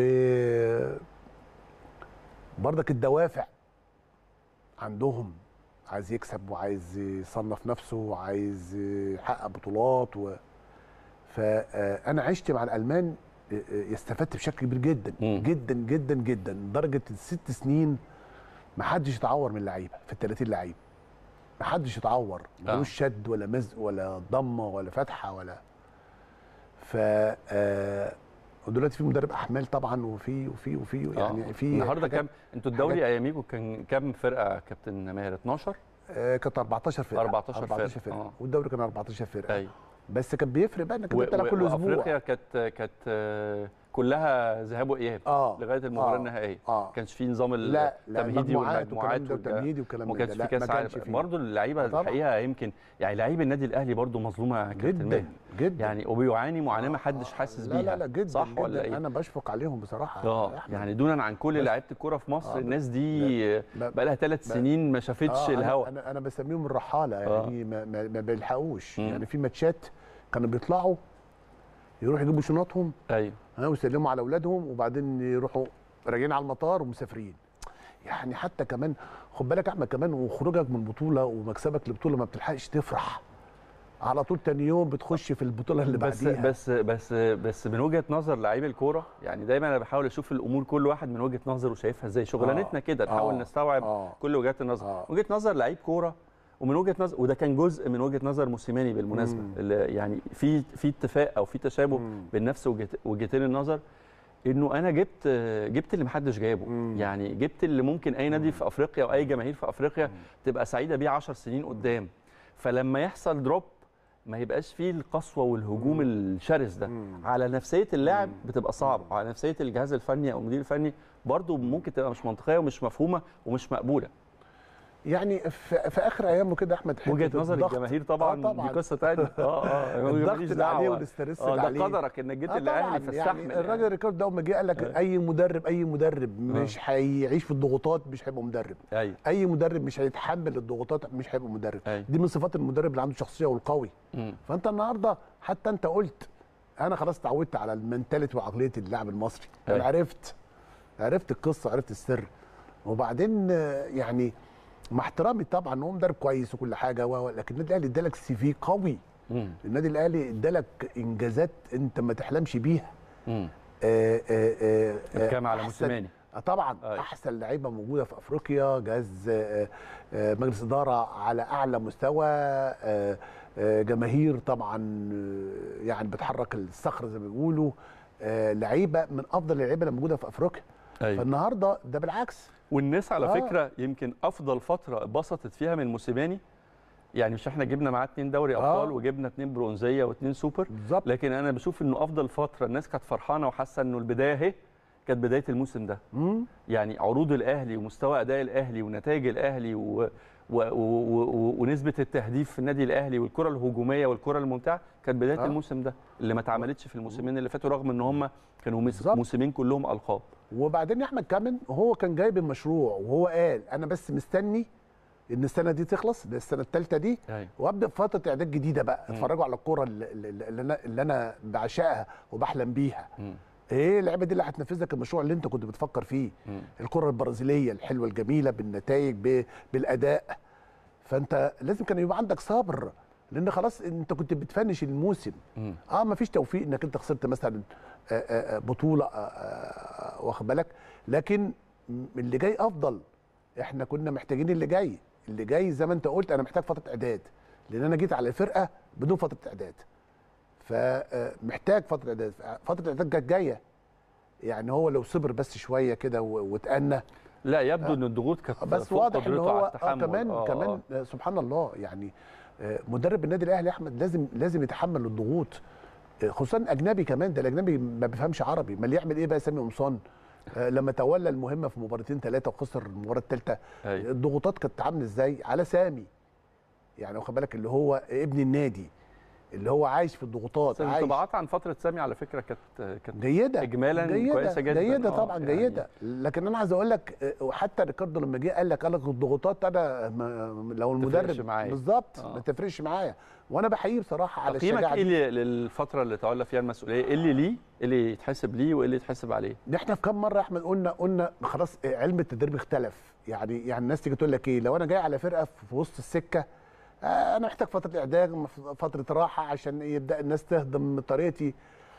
Speaker 6: برضك الدوافع عندهم عايز يكسب وعايز يصنف نفسه وعايز يحقق بطولات و... فانا عشت مع الالمان آه، آه، استفدت بشكل كبير جدا
Speaker 1: مم.
Speaker 6: جدا جدا جدا لدرجه الست سنين ما حدش يتعور من اللعيبه في ال 30 لعيب ما حدش يتعور
Speaker 1: آه.
Speaker 6: ملوش شد ولا مزق ولا ضمه ولا فتحه ولا ف آه، ودلوقتي في مدرب احمال طبعا وفي وفي وفي يعني
Speaker 1: آه.
Speaker 6: في
Speaker 1: النهارده
Speaker 6: حاجات-
Speaker 1: كام انتوا الدوري اياميكم كان كام فرقه يا كابتن ماهر 12
Speaker 6: آه، كانت 14 فرقه
Speaker 1: 14 فرقة.
Speaker 6: 14 فرقه
Speaker 1: آه.
Speaker 6: والدوري كان 14 فرقه
Speaker 1: ايوه
Speaker 6: بس كان بيفرق بقى انك
Speaker 1: و-
Speaker 6: بتلعب
Speaker 1: و-
Speaker 6: كل اسبوع
Speaker 1: وافريقيا كانت كانت آه، كلها ذهاب واياب
Speaker 6: اه
Speaker 1: لغايه المباراه
Speaker 6: آه.
Speaker 1: النهائيه
Speaker 6: اه
Speaker 1: ما كانش في نظام
Speaker 6: لا لا
Speaker 1: التمهيدي
Speaker 6: مجموعات
Speaker 1: والمجموعات
Speaker 6: وكلام ده
Speaker 1: والكلام-
Speaker 6: وتمهيدي وكلام
Speaker 1: وما
Speaker 6: من
Speaker 1: كانش
Speaker 6: ده.
Speaker 1: في
Speaker 6: لا،
Speaker 1: كاس
Speaker 6: ما كانش
Speaker 1: عالم
Speaker 6: فيه.
Speaker 1: برضه اللعيبه
Speaker 6: طبعاً.
Speaker 1: الحقيقه يمكن يعني لعيب النادي الاهلي برضه مظلومه يا كابتن
Speaker 6: جدا
Speaker 1: ماهر
Speaker 6: جدا
Speaker 1: يعني وبيعاني معاناه ما حدش حاسس
Speaker 6: لا
Speaker 1: بيها
Speaker 6: لا لا جدا
Speaker 1: صح
Speaker 6: جدا.
Speaker 1: ولا ايه؟
Speaker 6: انا بشفق عليهم بصراحه
Speaker 1: اه
Speaker 6: يا أحمد.
Speaker 1: يعني دونا عن كل
Speaker 6: بس-
Speaker 1: لعيبه الكوره في مصر
Speaker 6: آه،
Speaker 1: الناس دي
Speaker 6: ب-
Speaker 1: بقى لها ثلاث
Speaker 6: ب-
Speaker 1: سنين ما شافتش
Speaker 6: آه، أنا-
Speaker 1: الهوا
Speaker 6: انا انا بسميهم الرحاله
Speaker 1: آه.
Speaker 6: يعني ما, ما, ما بيلحقوش
Speaker 1: مم.
Speaker 6: يعني في ماتشات كانوا بيطلعوا يروحوا يجيبوا شنطهم
Speaker 1: ايوه
Speaker 6: ها ويسلموا على اولادهم وبعدين يروحوا راجعين على المطار ومسافرين يعني حتى كمان خد بالك يا احمد كمان وخروجك من بطوله ومكسبك لبطوله ما بتلحقش تفرح على طول تاني يوم بتخش في البطوله اللي
Speaker 1: بس
Speaker 6: بعديها
Speaker 1: بس بس بس من وجهه نظر لعيب الكوره يعني دايما انا بحاول اشوف الامور كل واحد من وجهه نظره شايفها ازاي شغلانتنا كده نحاول
Speaker 6: آه.
Speaker 1: نستوعب
Speaker 6: آه.
Speaker 1: كل وجهات النظر
Speaker 6: آه.
Speaker 1: وجهه نظر لعيب كوره ومن وجهه نظر وده كان جزء من وجهه نظر موسيماني بالمناسبه
Speaker 6: مم.
Speaker 1: اللي يعني في في اتفاق او في تشابه
Speaker 6: مم.
Speaker 1: بين نفس وجهت- وجهتين النظر انه انا جبت جبت اللي محدش جابه
Speaker 6: مم.
Speaker 1: يعني جبت اللي ممكن اي نادي في افريقيا او اي جماهير في افريقيا تبقى سعيده بيه 10 سنين قدام فلما يحصل دروب ما يبقاش فيه القسوه والهجوم الشرس ده
Speaker 6: مم.
Speaker 1: على نفسيه اللاعب بتبقى صعبه وعلى نفسيه الجهاز الفني او المدير الفني برضه ممكن تبقى مش منطقيه ومش مفهومه ومش مقبوله
Speaker 6: يعني في, في اخر ايامه كده احمد حته
Speaker 1: وجهه نظر
Speaker 6: الضغط.
Speaker 1: الجماهير طبعا,
Speaker 6: آه طبعا
Speaker 1: دي قصه ثانيه اه اه
Speaker 6: الضغط
Speaker 1: ماليش
Speaker 6: اللي عليه
Speaker 1: دعوة.
Speaker 6: والاسترس
Speaker 1: اه
Speaker 6: اللي
Speaker 1: ده
Speaker 6: عليه
Speaker 1: قدرك انك جيت
Speaker 6: آه
Speaker 1: الاهلي
Speaker 6: طبعاً.
Speaker 1: فاستحمل
Speaker 6: يعني الراجل ريكاردو ده لما جه قال لك
Speaker 1: آه.
Speaker 6: اي مدرب اي مدرب مش هيعيش في الضغوطات مش هيبقى مدرب
Speaker 1: ايوه
Speaker 6: اي مدرب مش هيتحمل الضغوطات مش هيبقى مدرب
Speaker 1: أيوة.
Speaker 6: دي من صفات المدرب اللي عنده شخصيه والقوي
Speaker 1: مم.
Speaker 6: فانت النهارده حتى انت قلت انا خلاص اتعودت على المنتاليتي وعقليه اللاعب المصري انا
Speaker 1: أيوة.
Speaker 6: عرفت عرفت القصه عرفت السر وبعدين آه، يعني مع احترامي طبعا هو مدرب كويس وكل حاجه و- و- لكن النادي الاهلي ادالك سي في قوي
Speaker 1: مم.
Speaker 6: النادي الاهلي ادالك انجازات انت ما تحلمش بيها
Speaker 1: مم.
Speaker 6: آه، آه، آه، آه،
Speaker 1: بتتكلم على
Speaker 6: أحسن-
Speaker 1: موسيماني
Speaker 6: آه طبعا
Speaker 1: أيوة.
Speaker 6: احسن لعيبه موجوده في افريقيا جهاز آه، آه، مجلس اداره على اعلى مستوى آه، آه، جماهير طبعا آه، يعني بتحرك الصخر زي ما بيقولوا آه، لعيبه من افضل اللعيبه اللي موجوده في افريقيا
Speaker 1: ايوه
Speaker 6: فالنهارده ده بالعكس
Speaker 1: والناس على
Speaker 6: آه.
Speaker 1: فكره يمكن افضل فتره اتبسطت فيها من موسيماني يعني مش احنا جبنا معاه اتنين دوري ابطال
Speaker 6: آه.
Speaker 1: وجبنا اتنين برونزيه واتنين سوبر
Speaker 6: بالظبط
Speaker 1: لكن انا بشوف انه افضل فتره الناس كانت فرحانه وحاسه انه البدايه اهي كانت بدايه الموسم ده
Speaker 6: مم.
Speaker 1: يعني عروض الاهلي ومستوى اداء الاهلي ونتائج الاهلي و... و و و ونسبه التهديف في النادي الاهلي والكره الهجوميه والكره الممتعه كانت بدايه
Speaker 6: آه.
Speaker 1: الموسم ده اللي ما اتعملتش في الموسمين اللي فاتوا رغم ان هم كانوا مس-
Speaker 6: بالظبط.
Speaker 1: موسمين كلهم القاب
Speaker 6: وبعدين يا احمد كمان هو كان جايب المشروع وهو قال انا بس مستني ان السنه دي تخلص ده السنه الثالثه دي
Speaker 1: أيوة.
Speaker 6: وابدا في فتره اعداد جديده بقى اتفرجوا على الكوره اللي, اللي, اللي انا اللي انا بعشقها وبحلم بيها
Speaker 1: مم.
Speaker 6: ايه اللعبه دي اللي هتنفذ لك المشروع اللي انت كنت بتفكر فيه
Speaker 1: مم.
Speaker 6: الكره البرازيليه الحلوه الجميله بالنتائج ب- بالاداء فانت لازم كان يبقى عندك صبر لان خلاص انت كنت بتفنش الموسم
Speaker 1: مم.
Speaker 6: اه ما فيش توفيق انك انت خسرت مثلا آه، آه، آه، بطوله آه، آه، واخد بالك لكن م- اللي جاي افضل احنا كنا محتاجين اللي جاي اللي جاي زي ما انت قلت انا محتاج فتره اعداد لان انا جيت على الفرقه بدون فتره اعداد فمحتاج فتره اعداد فتره الاعداد كانت جايه يعني هو لو صبر بس شويه كده و- واتأنى
Speaker 1: لا يبدو ان الضغوط كانت
Speaker 6: بس
Speaker 1: فوق
Speaker 6: واضح ان
Speaker 1: قدرته
Speaker 6: هو
Speaker 1: على
Speaker 6: آه
Speaker 1: التحمل.
Speaker 6: كمان
Speaker 1: آه،
Speaker 6: كمان
Speaker 1: آه.
Speaker 6: آه سبحان الله يعني آه مدرب النادي الاهلي يا احمد لازم لازم يتحمل الضغوط آه خصوصا اجنبي كمان ده الاجنبي ما بيفهمش عربي امال يعمل ايه بقى سامي قمصان آه لما تولى المهمه في مباراتين ثلاثه وخسر المباراه الثالثه
Speaker 1: أيوة.
Speaker 6: الضغوطات كانت عامله ازاي على سامي يعني واخد بالك اللي هو ابن النادي اللي هو عايش في الضغوطات
Speaker 1: بس
Speaker 6: عايش
Speaker 1: الانطباعات عن فتره سامي على فكره كانت كانت
Speaker 6: جيده
Speaker 1: إجمالاً
Speaker 6: جيدة
Speaker 1: كويسة جداً.
Speaker 6: جيده
Speaker 1: آه،
Speaker 6: طبعا
Speaker 1: يعني-
Speaker 6: جيده لكن انا عايز اقول لك آه، وحتى ريكاردو لما جه قال لك قال لك الضغوطات انا ما- لو
Speaker 1: تفرقش
Speaker 6: المدرب
Speaker 1: معايا.
Speaker 6: بالظبط
Speaker 1: آه.
Speaker 6: ما تفرقش معايا وانا بحييه بصراحه على
Speaker 1: تقييمك
Speaker 6: الشجاعه
Speaker 1: ايه
Speaker 6: دي
Speaker 1: اللي- للفتره اللي تولى فيها المسؤوليه ايه اللي ليه ايه اللي يتحسب ليه وايه اللي يتحسب عليه
Speaker 6: احنا في كام مره يا احمد قلنا قلنا خلاص آه، علم التدريب اختلف يعني يعني الناس تيجي تقول لك ايه لو انا جاي على فرقه في وسط السكه آه، انا محتاج فتره اعداد فتره راحه عشان يبدا الناس تهضم من طريقتي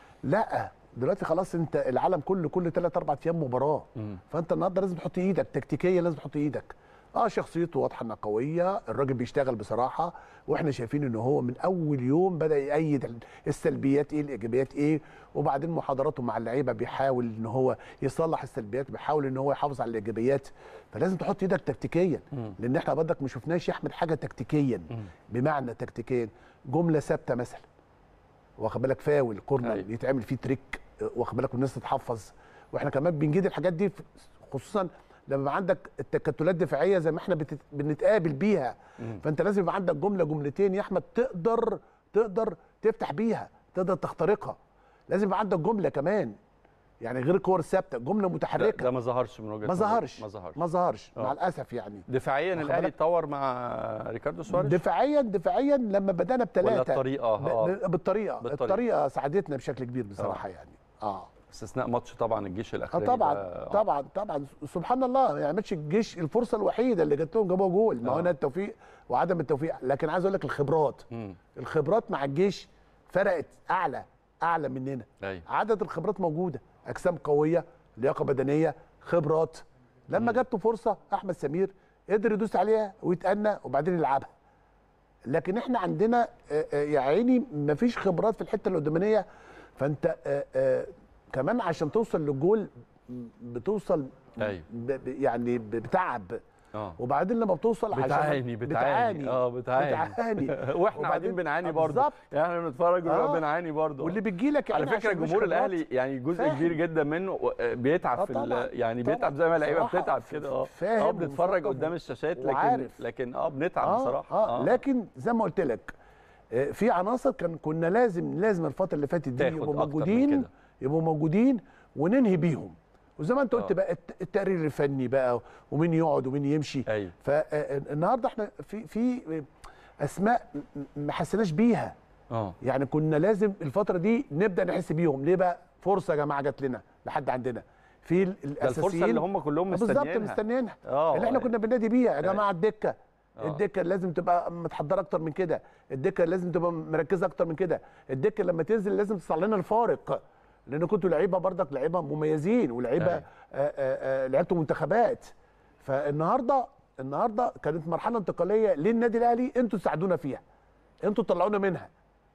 Speaker 6: لا دلوقتي خلاص انت العالم كله كل 3 4 ايام مباراه
Speaker 1: مم.
Speaker 6: فانت النهارده لازم تحط ايدك تكتيكيا لازم تحط ايدك اه شخصيته واضحه انها قويه الراجل بيشتغل بصراحه واحنا شايفين ان هو من اول يوم بدا يأيد السلبيات ايه الايجابيات ايه وبعدين محاضراته مع اللعيبه بيحاول ان هو يصلح السلبيات بيحاول ان هو يحافظ على الايجابيات فلازم تحط ايدك تكتيكيا لان احنا برضك ما شفناش يا احمد حاجه تكتيكيا بمعنى تكتيكيا جمله ثابته مثلا واخد بالك فاول كورنر
Speaker 1: أيوة.
Speaker 6: يتعمل فيه تريك واخد بالك والناس تتحفظ واحنا كمان بنجيد الحاجات دي في- خصوصا لما يبقى عندك التكتلات الدفاعيه زي ما احنا بتت... بنتقابل بيها فانت لازم يبقى عندك جمله جملتين يا احمد تقدر تقدر تفتح بيها تقدر تخترقها لازم يبقى عندك جمله كمان يعني غير الكور الثابته جمله
Speaker 1: ده,
Speaker 6: متحركه
Speaker 1: ده ما ظهرش من وجهه
Speaker 6: ما
Speaker 1: نظري.
Speaker 6: ظهرش
Speaker 1: ما ظهرش
Speaker 6: ما ظهرش
Speaker 1: آه.
Speaker 6: مع الاسف يعني
Speaker 1: دفاعيا
Speaker 6: واخد
Speaker 1: الاهلي
Speaker 6: بالك؟
Speaker 1: اتطور مع ريكاردو سواريز
Speaker 6: دفاعيا دفاعيا لما بدانا بثلاثه
Speaker 1: ولا الطريقه اه
Speaker 6: بالطريقه
Speaker 1: بالطريقة.
Speaker 6: بالطريقه الطريقه ساعدتنا بشكل كبير بصراحه يعني اه
Speaker 1: استثناء ماتش طبعا الجيش
Speaker 6: اه
Speaker 1: الاخراني
Speaker 6: طبعا
Speaker 1: ده، آه.
Speaker 6: طبعا طبعا سبحان الله يعني ماتش الجيش الفرصه الوحيده اللي جات لهم جابوها جول ما هو
Speaker 1: آه.
Speaker 6: هنا التوفيق وعدم التوفيق لكن عايز اقول لك الخبرات
Speaker 1: مم.
Speaker 6: الخبرات مع الجيش فرقت اعلى اعلى مننا
Speaker 1: ايوه
Speaker 6: عدد الخبرات موجوده اجسام قويه لياقه بدنيه خبرات لما جات له فرصه احمد سمير قدر يدوس عليها ويتأنى وبعدين يلعبها لكن احنا عندنا آه، آه، يا عيني مفيش خبرات في الحته القدامانيه فانت آه، آه، كمان عشان توصل للجول بتوصل
Speaker 1: ايوه
Speaker 6: ب- ب- يعني ب- بتعب
Speaker 1: اه
Speaker 6: وبعدين لما بتوصل عشان
Speaker 1: بتعاني بتعاني اه بتعاني
Speaker 6: بتعاني
Speaker 1: واحنا
Speaker 6: وبعدين-
Speaker 1: قاعدين بنعاني
Speaker 6: آه،
Speaker 1: برضه
Speaker 6: بالظبط.
Speaker 1: يعني احنا بنتفرج
Speaker 6: آه.
Speaker 1: بنعاني برضه
Speaker 6: واللي بتجي لك
Speaker 1: على فكره جمهور الاهلي يعني جزء
Speaker 6: فاهم.
Speaker 1: كبير جدا منه آه، بيتعب
Speaker 6: آه
Speaker 1: في
Speaker 6: طبعاً،
Speaker 1: ال- يعني
Speaker 6: طبعاً.
Speaker 1: بيتعب زي ما اللعيبه
Speaker 6: بصراحة
Speaker 1: بتتعب
Speaker 6: ف-
Speaker 1: كده اه
Speaker 6: فاهم
Speaker 1: اه بنتفرج
Speaker 6: ومثقف
Speaker 1: قدام الشاشات لكن
Speaker 6: وعارف.
Speaker 1: لكن اه بنتعب
Speaker 6: آه
Speaker 1: بصراحه
Speaker 6: آه, لكن زي ما قلت لك آه، في عناصر كان كنا لازم لازم الفتره اللي فاتت دي
Speaker 1: تاخد
Speaker 6: يبقوا
Speaker 1: أكتر من
Speaker 6: موجودين
Speaker 1: كده.
Speaker 6: يبقوا موجودين وننهي بيهم وزي ما انت قلت
Speaker 1: آه.
Speaker 6: بقى الت- التقرير الفني بقى ومين يقعد ومين يمشي
Speaker 1: ايوه
Speaker 6: فالنهارده احنا في في اسماء م- ما حسيناش بيها
Speaker 1: اه
Speaker 6: يعني كنا لازم الفتره دي نبدا نحس بيهم ليه بقى فرصه يا جماعه جات لنا لحد عندنا في ال-
Speaker 1: ده
Speaker 6: الاساسيين
Speaker 1: الفرصه اللي هم كلهم
Speaker 6: بالظبط
Speaker 1: مستنيينها
Speaker 6: مستنيينها
Speaker 1: اه
Speaker 6: اللي احنا كنا بننادي بيها يا جماعه الدكه
Speaker 1: آه.
Speaker 6: الدكه لازم تبقى متحضره اكتر من كده الدكه لازم تبقى مركزه اكتر من كده الدكه لما تنزل لازم تصنع لنا الفارق لان كنتوا لعيبه برضك لعيبه مميزين ولعيبه
Speaker 1: أيوة.
Speaker 6: آه، آه، آه، لعبتوا منتخبات فالنهارده النهارده كانت مرحله انتقاليه للنادي الاهلي انتوا تساعدونا فيها انتوا تطلعونا منها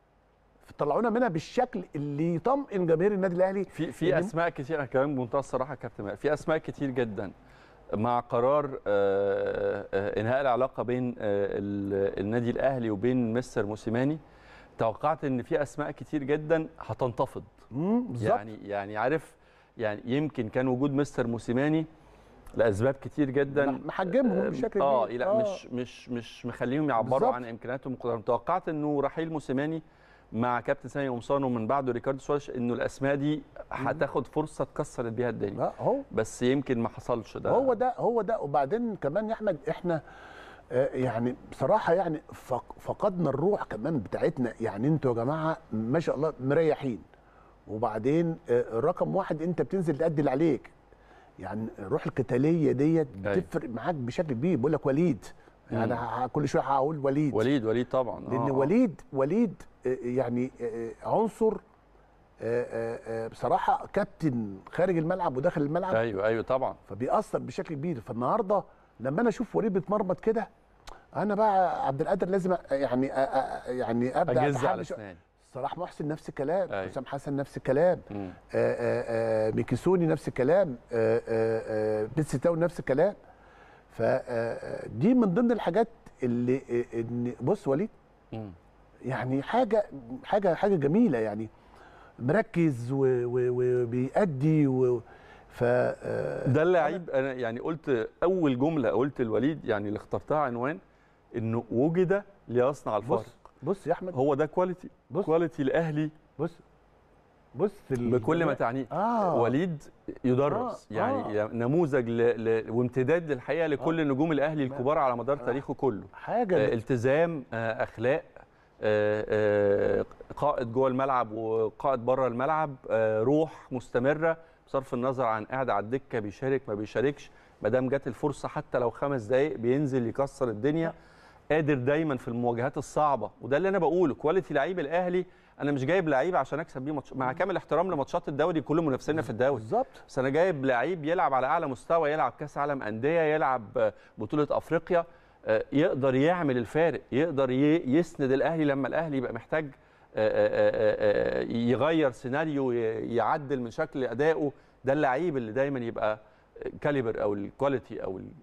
Speaker 6: طلعونا منها بالشكل اللي يطمئن جماهير النادي الاهلي
Speaker 1: في في
Speaker 6: إن-
Speaker 1: اسماء كتير انا كمان بمنتهى الصراحه يا كابتن ماهر، في اسماء كتير جدا مع قرار آه، آه، انهاء العلاقه بين آه، ال- النادي الاهلي وبين مستر موسيماني توقعت ان في اسماء كتير جدا هتنتفض
Speaker 6: مم، بالظبط
Speaker 1: يعني يعني عارف يعني يمكن كان وجود مستر موسيماني لاسباب كتير جدا
Speaker 6: محجمهم بشكل
Speaker 1: اه
Speaker 6: كبير.
Speaker 1: لا
Speaker 6: آه.
Speaker 1: مش مش مش مخليهم يعبروا
Speaker 6: بالظبط.
Speaker 1: عن امكانياتهم وقدراتهم توقعت انه رحيل موسيماني مع كابتن سامي قمصان ومن بعده ريكاردو سواريش انه الاسماء دي هتاخد فرصه تكسر بيها الدنيا
Speaker 6: آه، هو
Speaker 1: بس يمكن ما حصلش ده
Speaker 6: هو ده هو ده وبعدين كمان يا احمد احنا آه، يعني بصراحه يعني فق- فقدنا الروح كمان بتاعتنا يعني انتوا يا جماعه ما شاء الله مريحين وبعدين آه، رقم واحد انت بتنزل تأدي اللي عليك يعني الروح القتاليه ديت
Speaker 1: أيوة.
Speaker 6: بتفرق معاك بشكل كبير بقول لك وليد يعني ه- كل شويه هقول وليد
Speaker 1: وليد وليد طبعا
Speaker 6: لان
Speaker 1: آه، آه.
Speaker 6: وليد وليد آه، يعني آه، عنصر آه، آه، آه، بصراحه كابتن خارج الملعب وداخل الملعب
Speaker 1: ايوه ايوه طبعا
Speaker 6: فبيأثر بشكل كبير فالنهارده لما انا اشوف وليد بيتمرمط كده انا بقى عبد القادر لازم أ- يعني أ- أ- يعني ابدا
Speaker 1: اجز على
Speaker 6: أتحمس-
Speaker 1: اسناني
Speaker 6: صلاح محسن نفس الكلام
Speaker 1: أيوة.
Speaker 6: حسام حسن نفس الكلام
Speaker 1: مم.
Speaker 6: آه، آه، آه، ميكيسوني نفس الكلام آه، آه، آه، بيتسي تاو نفس الكلام فدي من ضمن الحاجات اللي آه، ان بص وليد
Speaker 1: مم.
Speaker 6: يعني حاجه حاجه حاجه جميله يعني مركز و- و- وبيأدي و ف آه،
Speaker 1: ده اللعيب انا يعني قلت اول جمله قلت الوليد يعني اللي اخترتها عنوان انه وجد ليصنع الفارق
Speaker 6: بص بص يا احمد
Speaker 1: هو ده كواليتي
Speaker 6: بص.
Speaker 1: كواليتي الاهلي
Speaker 6: بص بص ال-
Speaker 1: بكل ما تعنيه
Speaker 6: آه.
Speaker 1: وليد يدرس
Speaker 6: آه،
Speaker 1: يعني
Speaker 6: آه.
Speaker 1: نموذج ل... ل... وامتداد للحقيقه لكل نجوم الاهلي الكبار على مدار تاريخه كله
Speaker 6: حاجه
Speaker 1: آه، التزام آه، اخلاق آه، آه، قائد جوه الملعب وقائد بره الملعب آه، روح مستمره بصرف النظر عن قاعد على الدكه بيشارك ما بيشاركش ما دام جت الفرصه حتى لو خمس دقائق بينزل يكسر الدنيا قادر دايما في المواجهات الصعبه وده اللي انا بقوله كواليتي لعيب الاهلي انا مش جايب لعيب عشان اكسب بيه ماتش مع كامل احترام لماتشات الدوري كل منافسينا في الدوري
Speaker 6: بالظبط
Speaker 1: بس انا جايب لعيب يلعب على اعلى مستوى يلعب كاس عالم انديه يلعب آه، بطوله افريقيا آه، يقدر يعمل الفارق يقدر ي- يسند الاهلي لما الاهلي يبقى محتاج آه، آه، آه، آه، يغير سيناريو ي- يعدل من شكل ادائه ده اللعيب اللي دايما يبقى كاليبر او الكواليتي او ال-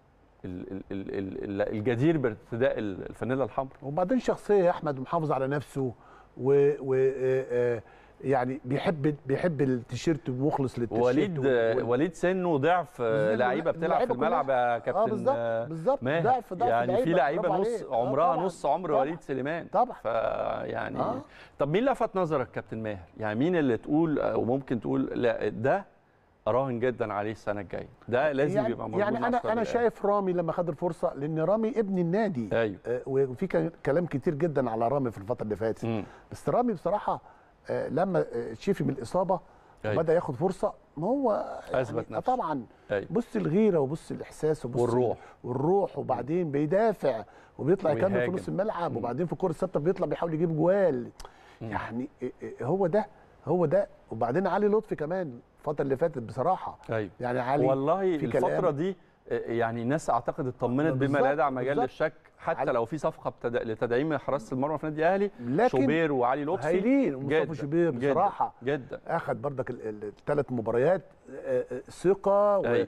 Speaker 1: ال- ال- ال- ال- الجدير بارتداء الفانيلا الحمراء
Speaker 6: وبعدين شخصيه يا احمد محافظ على نفسه و, و آه، آه، يعني بيحب بيحب التيشيرت ومخلص للتيشيرت
Speaker 1: وليد
Speaker 6: وال-
Speaker 1: وليد سنه ضعف
Speaker 6: بالظبط،
Speaker 1: لعيبه بتلعب في
Speaker 6: اللعيبة
Speaker 1: الملعب يا كابتن
Speaker 6: اه بالظبط
Speaker 1: آه،
Speaker 6: بالظبط
Speaker 1: ماهر
Speaker 6: ضعف ضعف
Speaker 1: يعني في
Speaker 6: لعيبة،
Speaker 1: لعيبه
Speaker 6: برافو
Speaker 1: نص
Speaker 6: عليك. آه،
Speaker 1: عمرها
Speaker 6: طبعاً،
Speaker 1: نص عمر
Speaker 6: طبعاً،
Speaker 1: وليد سليمان
Speaker 6: طبعا
Speaker 1: فيعني
Speaker 6: آه.
Speaker 1: طب مين لفت نظرك كابتن ماهر يعني مين اللي تقول او ممكن تقول لا ده اراهن جدا عليه السنه الجايه ده لازم
Speaker 6: يعني
Speaker 1: يبقى موجود
Speaker 6: يعني
Speaker 1: مع
Speaker 6: انا
Speaker 1: ستار
Speaker 6: انا
Speaker 1: الأهلي.
Speaker 6: شايف رامي لما خد الفرصه لان رامي ابن النادي
Speaker 1: ايوه
Speaker 6: آه، وفي كان- كلام كتير جدا على رامي في الفتره اللي فاتت
Speaker 1: مم.
Speaker 6: بس رامي بصراحه آه، لما آه، شفي من الاصابه
Speaker 1: أيوة.
Speaker 6: بدا ياخد فرصه ما هو
Speaker 1: أثبت
Speaker 6: آه،
Speaker 1: نفسه.
Speaker 6: طبعا
Speaker 1: ايوه
Speaker 6: بص الغيره وبص الاحساس وبص
Speaker 1: والروح.
Speaker 6: والروح وبعدين بيدافع وبيطلع يكمل في
Speaker 1: ويهاجم.
Speaker 6: نص الملعب
Speaker 1: مم.
Speaker 6: وبعدين في الكره الثابته بيطلع بيحاول يجيب جوال
Speaker 1: مم.
Speaker 6: يعني إيه إيه هو ده هو ده وبعدين علي لطفي كمان الفتره اللي فاتت بصراحه
Speaker 1: ايوه
Speaker 6: يعني علي
Speaker 1: والله
Speaker 6: في
Speaker 1: الفتره
Speaker 6: كلام.
Speaker 1: دي آه، يعني الناس اعتقد اطمنت بما
Speaker 6: بالظبط،
Speaker 1: لا يدع مجال
Speaker 6: بالظبط.
Speaker 1: للشك حتى
Speaker 6: علي-
Speaker 1: لو في صفقه بتد... لتدعيم حراسه المرمى في النادي الاهلي
Speaker 6: لكن
Speaker 1: شوبير وعلي لطفي
Speaker 6: هايلين ومصطفى
Speaker 1: جداً،
Speaker 6: شوبير
Speaker 1: جداً،
Speaker 6: بصراحه
Speaker 1: جدا
Speaker 6: اخذ بردك الثلاث مباريات آه، آه، ثقه
Speaker 1: أيوة.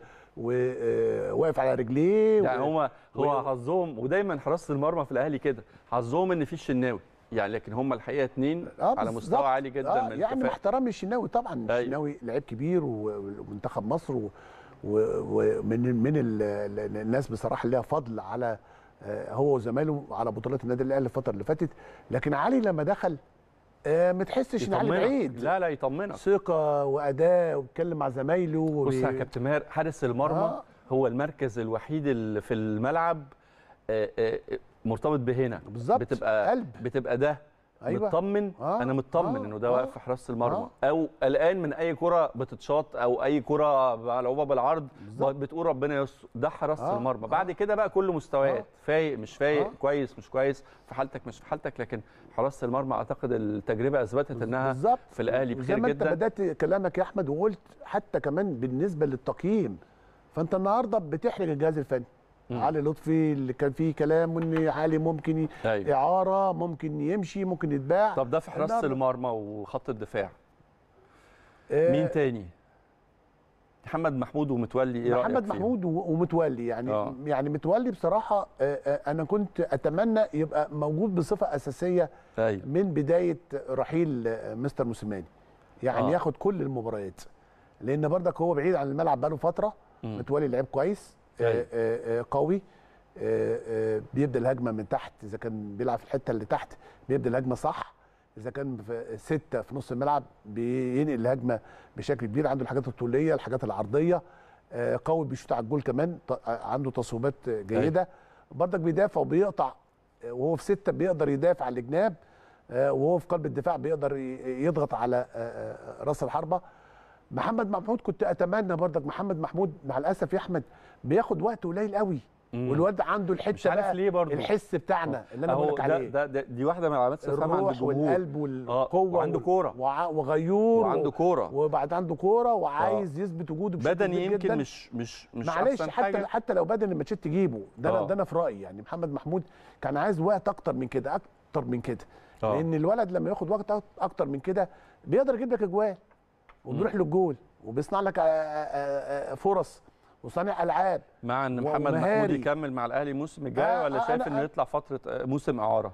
Speaker 6: وواقف على رجليه
Speaker 1: يعني
Speaker 6: و-
Speaker 1: هو هو
Speaker 6: و-
Speaker 1: حظهم ودايما حراسه المرمى في الاهلي كده حظهم ان في الشناوي يعني لكن هم الحقيقه اثنين
Speaker 6: آه
Speaker 1: على
Speaker 6: بالظبط.
Speaker 1: مستوى عالي جدا
Speaker 6: آه
Speaker 1: من
Speaker 6: يعني مع
Speaker 1: الكفاءه
Speaker 6: احترامي الشناوي طبعا
Speaker 1: أيوة.
Speaker 6: الشناوي لعيب كبير و- ومنتخب مصر و- و- ومن من ال- ال- الناس بصراحه اللي لها فضل على آه، هو وزمايله على بطولات النادي الاهلي الفتره اللي فاتت لكن علي لما دخل آه، ما تحسش ان علي
Speaker 1: يطمنك.
Speaker 6: بعيد
Speaker 1: لا لا يطمنك
Speaker 6: ثقه واداء وبيتكلم مع زمايله
Speaker 1: بص يا
Speaker 6: وبي-
Speaker 1: كابتن ماهر حارس المرمى
Speaker 6: آه.
Speaker 1: هو المركز الوحيد اللي في الملعب آه، آه، مرتبط بهنا
Speaker 6: بالظبط
Speaker 1: بتبقى
Speaker 6: قلب
Speaker 1: بتبقى ده
Speaker 6: أيوة.
Speaker 1: مطمن
Speaker 6: آه،
Speaker 1: انا مطمن
Speaker 6: آه،
Speaker 1: انه ده
Speaker 6: آه،
Speaker 1: واقف في حراسه المرمى
Speaker 6: آه.
Speaker 1: او قلقان من اي كره بتتشاط او اي كره ملعوبه بالعرض
Speaker 6: بالظبط.
Speaker 1: بتقول ربنا يستر ده حراسه
Speaker 6: آه،
Speaker 1: المرمى
Speaker 6: آه.
Speaker 1: بعد كده بقى كله مستويات
Speaker 6: آه.
Speaker 1: فايق مش فايق
Speaker 6: آه.
Speaker 1: كويس مش كويس في حالتك مش في حالتك لكن حراسه المرمى اعتقد التجربه اثبتت انها
Speaker 6: بالظبط
Speaker 1: في الاهلي
Speaker 6: زي
Speaker 1: بخير
Speaker 6: ما انت
Speaker 1: جدا
Speaker 6: بدات كلامك يا احمد وقلت حتى كمان بالنسبه للتقييم فانت النهارده بتحرج الجهاز الفني
Speaker 1: مم.
Speaker 6: علي لطفي اللي كان فيه كلام ان علي ممكن ي-
Speaker 1: أيوة.
Speaker 6: اعاره ممكن يمشي ممكن يتباع
Speaker 1: طب ده في حراسه
Speaker 6: النهاردة-
Speaker 1: المرمى وخط الدفاع
Speaker 6: آه،
Speaker 1: مين تاني محمد محمود ومتولي ايه رايك
Speaker 6: محمد
Speaker 1: فيهم؟
Speaker 6: محمود و- ومتولي يعني
Speaker 1: آه.
Speaker 6: يعني متولي بصراحه آه، آه، انا كنت اتمنى يبقى موجود بصفه اساسيه
Speaker 1: ايوه
Speaker 6: من بدايه رحيل آه، مستر موسيماني يعني
Speaker 1: آه.
Speaker 6: ياخد كل المباريات لان برضك هو بعيد عن الملعب بقاله فتره
Speaker 1: مم.
Speaker 6: متولي لعيب كويس
Speaker 1: أيوة.
Speaker 6: آه، آه، آه، قوي آه، آه، بيبدا الهجمه من تحت اذا كان بيلعب في الحته اللي تحت بيبدا الهجمه صح اذا كان في سته في نص الملعب بينقل الهجمه بشكل كبير عنده الحاجات الطوليه الحاجات العرضيه آه، قوي بيشوط على الجول كمان ط- عنده تصويبات جيده برضك بيدافع وبيقطع آه، وهو في سته بيقدر يدافع على الجناب آه، وهو في قلب الدفاع بيقدر ي- يضغط على آه، آه، راس الحربه محمد محمود كنت اتمنى برضك محمد محمود مع الاسف يا احمد بياخد وقت قليل قوي
Speaker 1: مم.
Speaker 6: والواد عنده الحته
Speaker 1: مش عارف
Speaker 6: بقى
Speaker 1: ليه برضه.
Speaker 6: الحس بتاعنا اللي انا بقول
Speaker 1: اهو
Speaker 6: لك
Speaker 1: ده,
Speaker 6: عليه
Speaker 1: ده, ده دي واحده من علامات استفهام عند
Speaker 6: الروح
Speaker 1: الجمهور
Speaker 6: والقلب والقوه
Speaker 1: وعنده
Speaker 6: وال-
Speaker 1: كورة.
Speaker 6: وع- وغيور
Speaker 1: وعنده
Speaker 6: و-
Speaker 1: كوره
Speaker 6: وبعد عنده كوره وعايز يثبت وجوده بشكل
Speaker 1: بدني
Speaker 6: كبير
Speaker 1: يمكن
Speaker 6: جداً.
Speaker 1: مش مش مش
Speaker 6: معلش
Speaker 1: احسن
Speaker 6: حتى
Speaker 1: حاجه
Speaker 6: حتى لو بدني الماتشات تجيبه ده
Speaker 1: آه.
Speaker 6: انا ده انا في رايي يعني محمد محمود كان عايز وقت اكتر من كده اكتر من كده
Speaker 1: آه.
Speaker 6: لان الولد لما ياخد وقت أك- اكتر من كده بيقدر يجيب لك اجوال وبيروح للجول وبيصنع لك آه، آه، آه، فرص وصانع العاب
Speaker 1: مع ان محمد محمود
Speaker 6: ومهاري.
Speaker 1: يكمل مع الاهلي الموسم الجاي
Speaker 6: آه،
Speaker 1: ولا
Speaker 6: آه،
Speaker 1: شايف
Speaker 6: أنا-
Speaker 1: انه يطلع فتره آه، موسم اعاره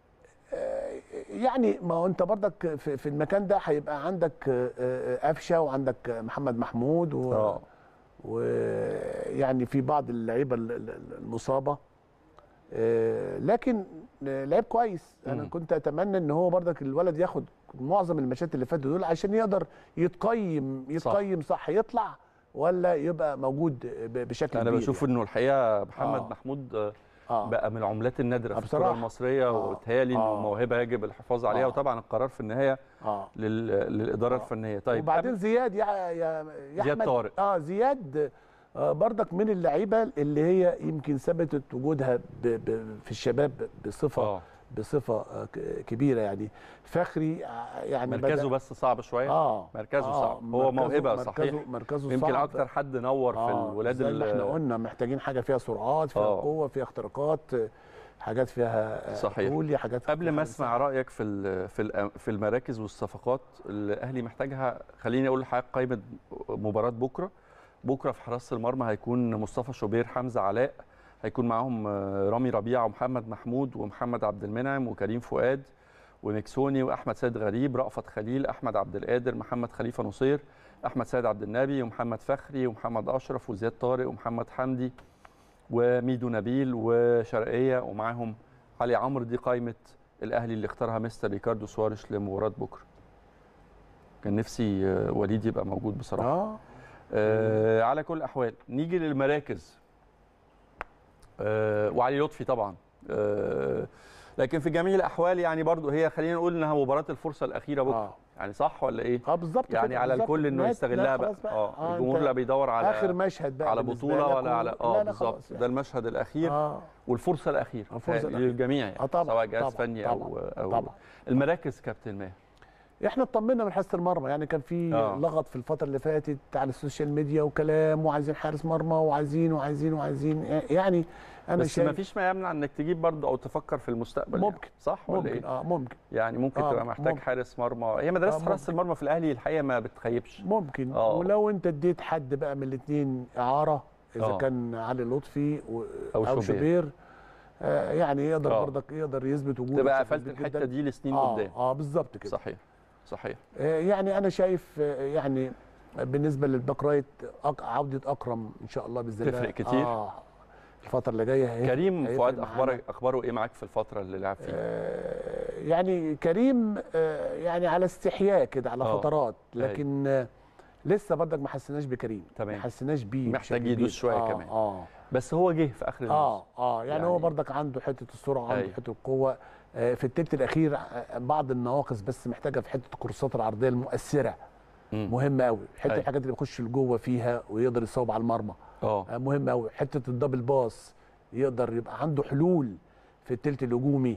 Speaker 6: يعني ما هو انت برضك في في المكان ده هيبقى عندك آه، آه، قفشه وعندك محمد محمود و
Speaker 1: اه
Speaker 6: ويعني في بعض اللعيبه ال- ال- المصابه آه، لكن آه، لعيب كويس انا
Speaker 1: مم.
Speaker 6: كنت اتمنى ان هو برضك الولد ياخد معظم الماتشات اللي فاتوا دول عشان يقدر يتقيم يتقيم صح, يطلع ولا يبقى موجود ب- بشكل
Speaker 1: انا
Speaker 6: كبير
Speaker 1: بشوف انه الحقيقه محمد
Speaker 6: آه.
Speaker 1: محمود آه،
Speaker 6: آه.
Speaker 1: بقى من العملات النادره
Speaker 6: آه،
Speaker 1: في الكره
Speaker 6: بصراحة.
Speaker 1: المصريه
Speaker 6: آه.
Speaker 1: وتهيالي انه
Speaker 6: آه.
Speaker 1: موهبه يجب الحفاظ عليها
Speaker 6: آه.
Speaker 1: وطبعا القرار في النهايه
Speaker 6: اه
Speaker 1: لل... للاداره الفنيه طيب
Speaker 6: وبعدين
Speaker 1: قبل-
Speaker 6: زياد يا يا يا
Speaker 1: زياد
Speaker 6: أحمد،
Speaker 1: طارق.
Speaker 6: اه زياد آه برضك من اللعيبه اللي هي يمكن ثبتت وجودها ب ب في الشباب بصفه
Speaker 1: اه
Speaker 6: بصفه آه، ك- كبيره يعني فخري آه، يعني
Speaker 1: مركزه
Speaker 6: بدأ-
Speaker 1: بس صعب شويه
Speaker 6: اه
Speaker 1: مركزه
Speaker 6: آه،
Speaker 1: صعب هو
Speaker 6: مركزه-
Speaker 1: موهبه
Speaker 6: مركزه
Speaker 1: صحيح
Speaker 6: مركزه
Speaker 1: يمكن
Speaker 6: صعب.
Speaker 1: اكتر حد نور في
Speaker 6: آه،
Speaker 1: الولاد
Speaker 6: زي ما احنا
Speaker 1: ال-
Speaker 6: قلنا محتاجين حاجه فيها سرعات فيها
Speaker 1: آه.
Speaker 6: قوه فيها اختراقات آه، حاجات فيها آه،
Speaker 1: صحيح.
Speaker 6: طولي حاجات
Speaker 1: قبل ما
Speaker 6: فيها
Speaker 1: اسمع رايك في ال- في ال- في المراكز والصفقات اللي الاهلي محتاجها خليني اقول لحضرتك قائمه مباراه بكره بكره في حراسه المرمى هيكون مصطفى شوبير حمزه علاء هيكون معاهم آه، رامي ربيعه ومحمد محمود ومحمد عبد المنعم وكريم فؤاد ومكسوني واحمد سيد غريب رأفت خليل احمد عبد القادر محمد خليفه نصير احمد سيد عبد النبي ومحمد فخري ومحمد اشرف وزياد طارق ومحمد حمدي وميدو نبيل وشرقيه ومعاهم علي عمرو دي قائمه الاهلي اللي اختارها مستر ريكاردو سواريش لمباراه بكره كان نفسي آه، وليد يبقى موجود بصراحه
Speaker 6: اه
Speaker 1: آه على كل الاحوال نيجي للمراكز آه وعلي لطفي طبعا آه لكن في جميع الاحوال يعني برضو هي خلينا نقول انها مباراه الفرصه الاخيره بكره
Speaker 6: اه
Speaker 1: يعني صح ولا ايه
Speaker 6: اه بالظبط
Speaker 1: يعني
Speaker 6: كده،
Speaker 1: على
Speaker 6: بالظبط.
Speaker 1: الكل انه
Speaker 6: نهاية-
Speaker 1: يستغلها
Speaker 6: لا،
Speaker 1: بقى
Speaker 6: خلاص
Speaker 1: اه
Speaker 6: أنت
Speaker 1: الجمهور لا بيدور على
Speaker 6: اخر مشهد بقى
Speaker 1: على
Speaker 6: بالنسبة
Speaker 1: بطوله
Speaker 6: لك
Speaker 1: ولا
Speaker 6: و-
Speaker 1: على
Speaker 6: لا،
Speaker 1: اه
Speaker 6: لا،
Speaker 1: بالظبط
Speaker 6: خلاص
Speaker 1: ده
Speaker 6: يعني.
Speaker 1: المشهد الاخير
Speaker 6: اه
Speaker 1: والفرصه الاخيره
Speaker 6: الفرصة
Speaker 1: آه،
Speaker 6: الأخيرة.
Speaker 1: للجميع يعني
Speaker 6: آه، طبعاً،
Speaker 1: سواء جهاز
Speaker 6: طبعاً،
Speaker 1: فني او
Speaker 6: طبعاً،
Speaker 1: او
Speaker 6: طبعاً.
Speaker 1: المراكز كابتن ماهر
Speaker 6: احنا اطمنا من حراسه المرمى يعني كان في
Speaker 1: آه.
Speaker 6: لغط في الفتره اللي فاتت على السوشيال ميديا وكلام وعايزين حارس مرمى وعايزين وعايزين وعايزين يعني انا
Speaker 1: بس
Speaker 6: شايف
Speaker 1: ما فيش ما يمنع انك تجيب برضه او تفكر في المستقبل يعني.
Speaker 6: ممكن.
Speaker 1: صح ولا
Speaker 6: ممكن
Speaker 1: ايه
Speaker 6: اه ممكن
Speaker 1: يعني ممكن
Speaker 6: آه،
Speaker 1: تبقى محتاج
Speaker 6: ممكن.
Speaker 1: حارس مرمى هي مدرسه
Speaker 6: آه،
Speaker 1: حراسه المرمى في الاهلي الحقيقه ما بتخيبش
Speaker 6: ممكن
Speaker 1: آه.
Speaker 6: ولو انت اديت حد بقى من الاثنين اعاره اذا
Speaker 1: آه.
Speaker 6: كان علي لطفي و...
Speaker 1: أو
Speaker 6: او,
Speaker 1: شوبير.
Speaker 6: شوبير آه يعني يقدر
Speaker 1: آه.
Speaker 6: برضك يقدر يثبت وجوده
Speaker 1: تبقى
Speaker 6: بشكل
Speaker 1: قفلت
Speaker 6: كبير
Speaker 1: الحته
Speaker 6: جداً.
Speaker 1: دي لسنين
Speaker 6: اه
Speaker 1: قدام
Speaker 6: اه بالظبط كده
Speaker 1: صحيح صحيح
Speaker 6: آه، يعني انا شايف آه، يعني بالنسبه للباك رايت أك- عوده اكرم ان شاء الله باذن الله
Speaker 1: تفرق كتير.
Speaker 6: اه الفتره اللي جايه هي-
Speaker 1: كريم
Speaker 6: هيفرق
Speaker 1: فؤاد
Speaker 6: معانا.
Speaker 1: اخبار اخباره ايه معاك في الفتره اللي لعب فيها
Speaker 6: آه، يعني كريم آه، يعني على استحياء كده على
Speaker 1: آه.
Speaker 6: فترات لكن آه، لسه برضك ما حسيناش بكريم
Speaker 1: تمام.
Speaker 6: ما حسيناش بيه
Speaker 1: محتاج
Speaker 6: بشكل
Speaker 1: يدوس
Speaker 6: كبير.
Speaker 1: شوية
Speaker 6: آه
Speaker 1: كمان.
Speaker 6: اه
Speaker 1: بس هو جه في اخر
Speaker 6: اه
Speaker 1: الموسم
Speaker 6: اه يعني,
Speaker 1: يعني-
Speaker 6: هو برضك عنده حته السرعه عنده
Speaker 1: أيوة.
Speaker 6: حته القوه آه، في التلت الاخير آه، بعض النواقص بس محتاجه في حته الكورسات العرضيه المؤثره
Speaker 1: مم.
Speaker 6: مهمه قوي حته
Speaker 1: أيوة.
Speaker 6: الحاجات اللي بيخش لجوه فيها ويقدر يصوب على المرمى
Speaker 1: اه
Speaker 6: آه، مهم قوي حته الدبل باص يقدر يبقى عنده حلول في التلت الهجومي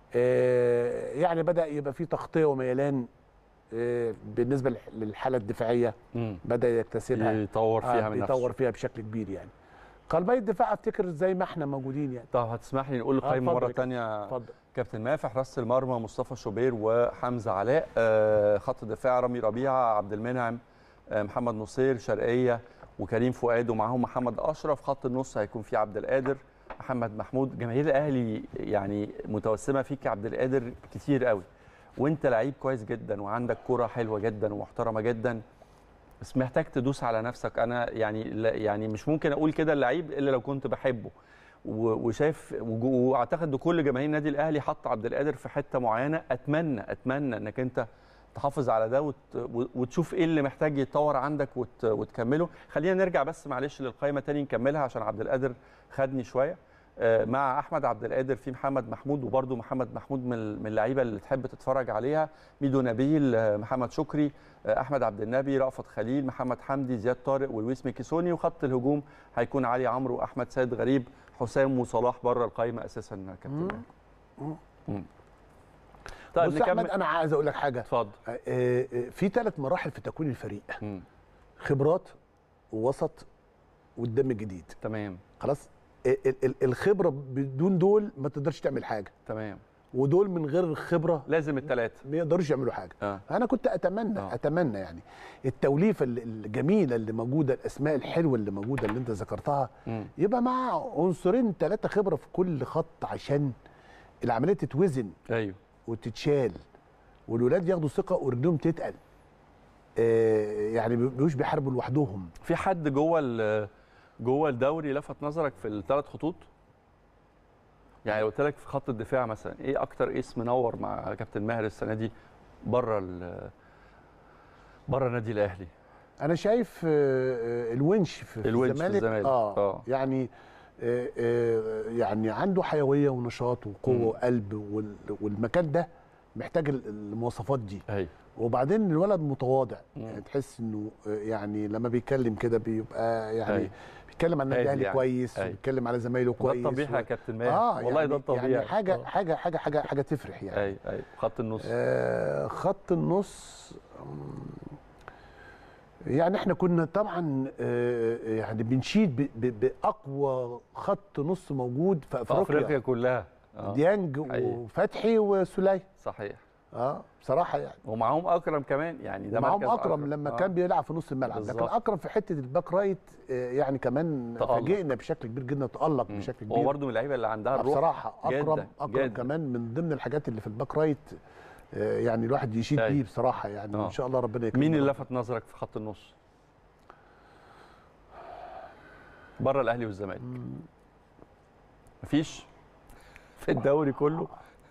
Speaker 6: آه، يعني بدا يبقى في تغطيه وميلان آه، بالنسبه للح- للحاله الدفاعيه
Speaker 1: مم.
Speaker 6: بدا يكتسبها
Speaker 1: يطور فيها
Speaker 6: آه،
Speaker 1: من
Speaker 6: يطور
Speaker 1: نفسه
Speaker 6: فيها بشكل كبير يعني قلبي الدفاع افتكر زي ما احنا موجودين يعني
Speaker 1: طب هتسمح لي نقول القائمه
Speaker 6: اتفضل
Speaker 1: مره
Speaker 6: يا كابتن.
Speaker 1: ثانيه
Speaker 6: اتفضل
Speaker 1: كابتن ما في حراسه المرمى مصطفى شوبير وحمزه علاء آه، خط الدفاع رامي ربيعه عبد المنعم آه، محمد نصير شرقيه وكريم فؤاد ومعاهم محمد اشرف خط النص هيكون فيه عبد القادر محمد محمود جماهير الاهلي يعني متوسمه فيك يا عبد القادر كتير قوي وانت لعيب كويس جدا وعندك كرة حلوه جدا ومحترمه جدا بس محتاج تدوس على نفسك انا يعني لا- يعني مش ممكن اقول كده اللعيب الا لو كنت بحبه و- وشايف وج- واعتقد ان كل جماهير النادي الاهلي حط عبد القادر في حته معينه اتمنى اتمنى انك انت تحافظ على ده وت... وتشوف ايه اللي محتاج يتطور عندك وت... وتكمله خلينا نرجع بس معلش للقائمه تاني نكملها عشان عبد القادر خدني شويه آه، مع احمد عبد القادر في محمد محمود وبرده محمد محمود من من اللعيبه اللي تحب تتفرج عليها ميدو نبيل آه، محمد شكري آه، احمد عبد النبي رأفت خليل محمد حمدي زياد طارق ولويس ميكيسوني وخط الهجوم هيكون علي عمرو واحمد سيد غريب حسام وصلاح بره القائمه اساسا يا كابتن ماهر. مم. طيب
Speaker 6: بص يا احمد
Speaker 1: نكمل
Speaker 6: انا عايز اقول لك حاجه
Speaker 1: اتفضل
Speaker 6: آه، آه، في ثلاث مراحل في تكوين الفريق
Speaker 1: مم.
Speaker 6: خبرات ووسط والدم الجديد
Speaker 1: تمام
Speaker 6: خلاص ال- ال- ال- الخبره بدون دول ما تقدرش تعمل حاجه
Speaker 1: تمام
Speaker 6: ودول من غير الخبره
Speaker 1: لازم الثلاثه
Speaker 6: ما يقدروش يعملوا حاجه
Speaker 1: اه
Speaker 6: انا كنت اتمنى
Speaker 1: آه.
Speaker 6: اتمنى يعني التوليفه ال- الجميله اللي موجوده الاسماء الحلوه اللي موجوده اللي انت ذكرتها
Speaker 1: مم.
Speaker 6: يبقى مع عنصرين ثلاثه خبره في كل خط عشان العمليه تتوزن
Speaker 1: ايوه
Speaker 6: وتتشال والولاد ياخدوا ثقه ورجلهم تتقل آه يعني ما بيبقوش بيحاربوا لوحدهم
Speaker 1: في حد جوه ال- جوه الدوري لفت نظرك في الثلاث خطوط يعني لو قلت لك في خط الدفاع مثلا ايه اكتر اسم منور مع كابتن ماهر السنه دي بره ال- بره النادي الاهلي
Speaker 6: انا شايف آه، آه، الونش في في
Speaker 1: الونش في
Speaker 6: الزمالك
Speaker 1: الزمالك،
Speaker 6: اه,
Speaker 1: آه.
Speaker 6: يعني آه، آه، يعني عنده حيويه ونشاط وقوه
Speaker 1: مم.
Speaker 6: وقلب وال- والمكان ده محتاج ال- المواصفات دي
Speaker 1: ايوه
Speaker 6: وبعدين الولد متواضع
Speaker 1: مم.
Speaker 6: يعني تحس انه آه، يعني لما بيتكلم كده بيبقى يعني
Speaker 1: أيوة.
Speaker 6: بيتكلم عن النادي
Speaker 1: هادي
Speaker 6: الاهلي
Speaker 1: يعني.
Speaker 6: كويس
Speaker 1: أيوة.
Speaker 6: وبيتكلم على زمايله
Speaker 1: ده
Speaker 6: كويس
Speaker 1: الطبيعي
Speaker 6: و-
Speaker 1: يا كابتن ماهر
Speaker 6: اه
Speaker 1: والله
Speaker 6: يعني
Speaker 1: ده الطبيعي
Speaker 6: يعني حاجه
Speaker 1: آه.
Speaker 6: حاجه حاجه حاجه حاجه تفرح يعني
Speaker 1: ايوه ايوه خط النص
Speaker 6: آه خط النص مم، يعني احنا كنا طبعا آه يعني بنشيد ب- ب- باقوى خط نص موجود في
Speaker 1: في
Speaker 6: افريقيا,
Speaker 1: افريقيا كلها آه.
Speaker 6: ديانج
Speaker 1: حقيقي.
Speaker 6: وفتحي وسليم
Speaker 1: صحيح
Speaker 6: اه بصراحه يعني
Speaker 1: ومعاهم اكرم كمان يعني ده
Speaker 6: معاهم
Speaker 1: مركز
Speaker 6: اكرم لما
Speaker 1: آه.
Speaker 6: كان بيلعب في نص الملعب لكن
Speaker 1: بالظبط.
Speaker 6: اكرم في حته الباك رايت آه، يعني كمان
Speaker 1: تألق.
Speaker 6: فاجئنا بشكل كبير جدا تالق
Speaker 1: مم.
Speaker 6: بشكل
Speaker 1: هو
Speaker 6: كبير
Speaker 1: برده من اللعيبه اللي عندها
Speaker 6: آه،
Speaker 1: الروح
Speaker 6: بصراحه اكرم
Speaker 1: جداً،
Speaker 6: اكرم
Speaker 1: جداً.
Speaker 6: كمان من ضمن الحاجات اللي في الباك رايت آه، يعني الواحد يشيد
Speaker 1: أيوة.
Speaker 6: بيه بصراحه يعني
Speaker 1: آه.
Speaker 6: ان شاء الله ربنا يكرمه
Speaker 1: مين اللي
Speaker 6: رب.
Speaker 1: لفت نظرك في خط النص؟ بره الاهلي والزمالك مفيش في الدوري كله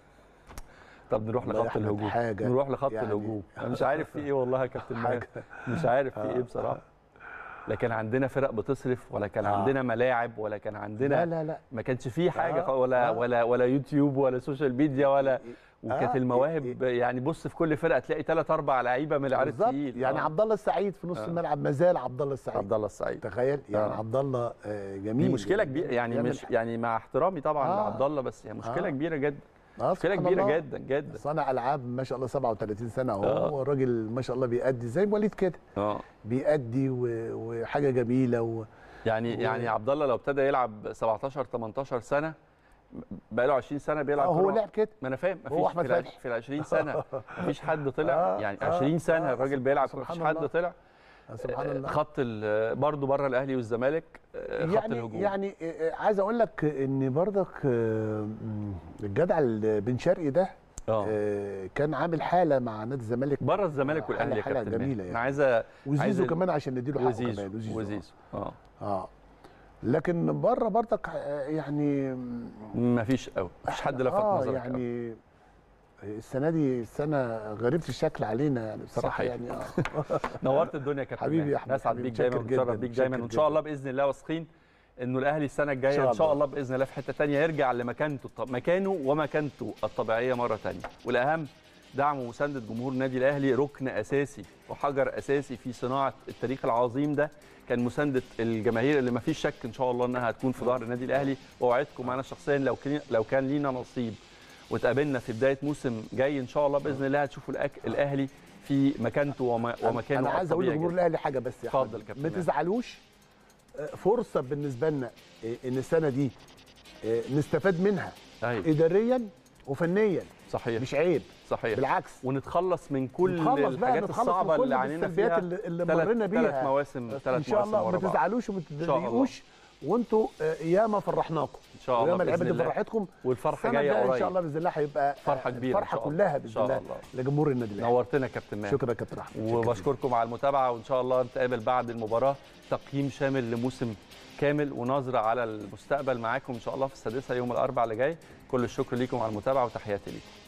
Speaker 1: طب نروح
Speaker 6: والله يا
Speaker 1: لخط
Speaker 6: أحمد
Speaker 1: الهجوم
Speaker 6: حاجة
Speaker 1: نروح لخط
Speaker 6: يعني-
Speaker 1: الهجوم انا مش عارف في ايه والله يا كابتن ماهر مش عارف في ايه بصراحه لا كان عندنا فرق بتصرف ولا كان
Speaker 6: آه.
Speaker 1: عندنا ملاعب ولا كان عندنا
Speaker 6: لا لا لا
Speaker 1: ما كانش فيه حاجه
Speaker 6: آه،
Speaker 1: خ- ولا
Speaker 6: آه.
Speaker 1: ولا ولا يوتيوب ولا سوشيال ميديا ولا وكانت
Speaker 6: آه،
Speaker 1: المواهب يعني بص في كل فرقه تلاقي ثلاث اربع لعيبه من العيار
Speaker 6: بالظبط
Speaker 1: التقيل
Speaker 6: يعني
Speaker 1: آه.
Speaker 6: عبد الله السعيد في نص
Speaker 1: آه.
Speaker 6: الملعب ما زال عبد الله السعيد
Speaker 1: عبد الله السعيد
Speaker 6: تخيل يعني
Speaker 1: آه.
Speaker 6: عبد الله آه، جميل
Speaker 1: دي مشكله كبيره يعني
Speaker 6: بيعمل
Speaker 1: مش يعني مع احترامي طبعا
Speaker 6: آه.
Speaker 1: لعبد الله بس هي مشكله
Speaker 6: آه.
Speaker 1: كبيره جدا
Speaker 6: آه،
Speaker 1: مشكله
Speaker 6: سبحان
Speaker 1: كبيره
Speaker 6: الله.
Speaker 1: جدا جدا
Speaker 6: صانع العاب ما شاء الله 37 سنه اهو
Speaker 1: آه.
Speaker 6: والراجل ما شاء الله بيأدي زي وليد كده
Speaker 1: اه
Speaker 6: بيأدي و- وحاجه جميله و...
Speaker 1: يعني
Speaker 6: و-
Speaker 1: يعني عبد الله لو ابتدى يلعب 17 18 سنه بقى له 20 سنه بيلعب
Speaker 6: آه، هو
Speaker 1: كرة.
Speaker 6: لعب كده
Speaker 1: ما انا فاهم
Speaker 6: هو
Speaker 1: مفيش
Speaker 6: أحمد
Speaker 1: في, الع-
Speaker 6: فتحي.
Speaker 1: في ال 20 سنه مفيش حد طلع
Speaker 6: آه،
Speaker 1: يعني
Speaker 6: آه،
Speaker 1: 20 سنه
Speaker 6: آه،
Speaker 1: الراجل بيلعب
Speaker 6: سبحان
Speaker 1: مفيش حد
Speaker 6: الله.
Speaker 1: طلع
Speaker 6: آه، سبحان
Speaker 1: آه،
Speaker 6: الله
Speaker 1: خط ال- برضه بره الاهلي والزمالك آه، خط
Speaker 6: يعني
Speaker 1: الهجوم
Speaker 6: يعني آه، آه، عايز اقول لك ان برضك آه، م، الجدع بن شرقي ده
Speaker 1: اه
Speaker 6: آه، كان عامل حاله مع نادي الزمالك
Speaker 1: بره الزمالك
Speaker 6: آه،
Speaker 1: والاهلي يا
Speaker 6: حالة
Speaker 1: كابتن
Speaker 6: جميلة
Speaker 1: ماهر.
Speaker 6: يعني.
Speaker 1: انا عايز أ- عايز
Speaker 6: وزيزو
Speaker 1: ال-
Speaker 6: كمان عشان نديله حقه
Speaker 1: وزيزو
Speaker 6: كمان
Speaker 1: وزيزو اه
Speaker 6: اه لكن بره برضك آه، يعني
Speaker 1: مفيش قوي مفيش حد لفت
Speaker 6: آه
Speaker 1: نظرك قوي.
Speaker 6: يعني السنه دي سنه غريبه الشكل علينا يعني بصراحه
Speaker 1: صحيح.
Speaker 6: يعني اه
Speaker 1: نورت الدنيا يا كابتن
Speaker 6: حبيبي
Speaker 1: ماهر.
Speaker 6: يا أحمد،
Speaker 1: نسعد
Speaker 6: حبيبي.
Speaker 1: بيك دايما
Speaker 6: متشكر
Speaker 1: ونتشرف
Speaker 6: جداً،
Speaker 1: بيك دايما
Speaker 6: متشكر
Speaker 1: وان شاء الله باذن الله واثقين انه الاهلي السنه الجايه
Speaker 6: إن شاء
Speaker 1: ان شاء
Speaker 6: الله.
Speaker 1: الله باذن الله في حته ثانيه يرجع لمكانته الط- مكانه ومكانته الطبيعيه مره ثانيه والاهم دعم ومسانده جمهور النادي الاهلي ركن اساسي وحجر اساسي في صناعه التاريخ العظيم ده كان مسانده الجماهير اللي ما فيش شك ان شاء الله انها هتكون في ظهر النادي الاهلي واوعدكم انا شخصيا لو كان لو كان لينا نصيب وتقابلنا في بدايه موسم جاي ان شاء الله باذن الله هتشوفوا الأك- الاهلي في مكانته وما- ومكانه
Speaker 6: انا عايز اقول
Speaker 1: الطبيعي
Speaker 6: لجمهور
Speaker 1: جداً.
Speaker 6: الاهلي حاجه بس يا
Speaker 1: اتفضل
Speaker 6: أحمد.
Speaker 1: كابتن
Speaker 6: ما
Speaker 1: ماهر.
Speaker 6: تزعلوش آه، فرصه بالنسبه لنا آه، ان السنه دي آه، نستفاد منها
Speaker 1: ايوه
Speaker 6: اداريا وفنيا
Speaker 1: صحيح
Speaker 6: مش عيب
Speaker 1: صحيح
Speaker 6: بالعكس
Speaker 1: ونتخلص من كل
Speaker 6: نتخلص بقى،
Speaker 1: الحاجات
Speaker 6: نتخلص
Speaker 1: الصعبه
Speaker 6: من كل
Speaker 1: اللي عانينا
Speaker 6: السلبيات
Speaker 1: فيها
Speaker 6: اللي, اللي
Speaker 1: ثلاث
Speaker 6: مرينا بيها
Speaker 1: ثلاث مواسم
Speaker 6: ان
Speaker 1: ثلاث
Speaker 6: شاء
Speaker 1: مواسم
Speaker 6: الله
Speaker 1: ورا
Speaker 6: ما
Speaker 1: بعض
Speaker 6: تزعلوش وما
Speaker 1: شاء الله.
Speaker 6: تضايقوش وانتوا آه، ياما فرحناكم
Speaker 1: إن شاء الله
Speaker 6: وياما
Speaker 1: بإذن
Speaker 6: لعبت
Speaker 1: الله.
Speaker 6: فرحتكم
Speaker 1: والفرحه
Speaker 6: السنة
Speaker 1: جايه
Speaker 6: الجاية
Speaker 1: قريب
Speaker 6: ان شاء الله باذن الله هيبقى
Speaker 1: فرحة
Speaker 6: آه،
Speaker 1: كبيرة إن
Speaker 6: الفرحه
Speaker 1: شاء الله.
Speaker 6: كلها
Speaker 1: إن
Speaker 6: باذن
Speaker 1: شاء
Speaker 6: الله
Speaker 1: الله.
Speaker 6: لجمهور النادي الاهلي
Speaker 1: نورتنا يا كابتن ماهر
Speaker 6: شكرا يا كابتن احمد شكراً جداً.
Speaker 1: وبشكركم على المتابعه وان شاء الله نتقابل بعد المباراه تقييم شامل لموسم كامل ونظره على المستقبل معاكم ان شاء الله في السادسه يوم الاربعاء اللي جاي كل الشكر ليكم على المتابعه وتحياتي ليكم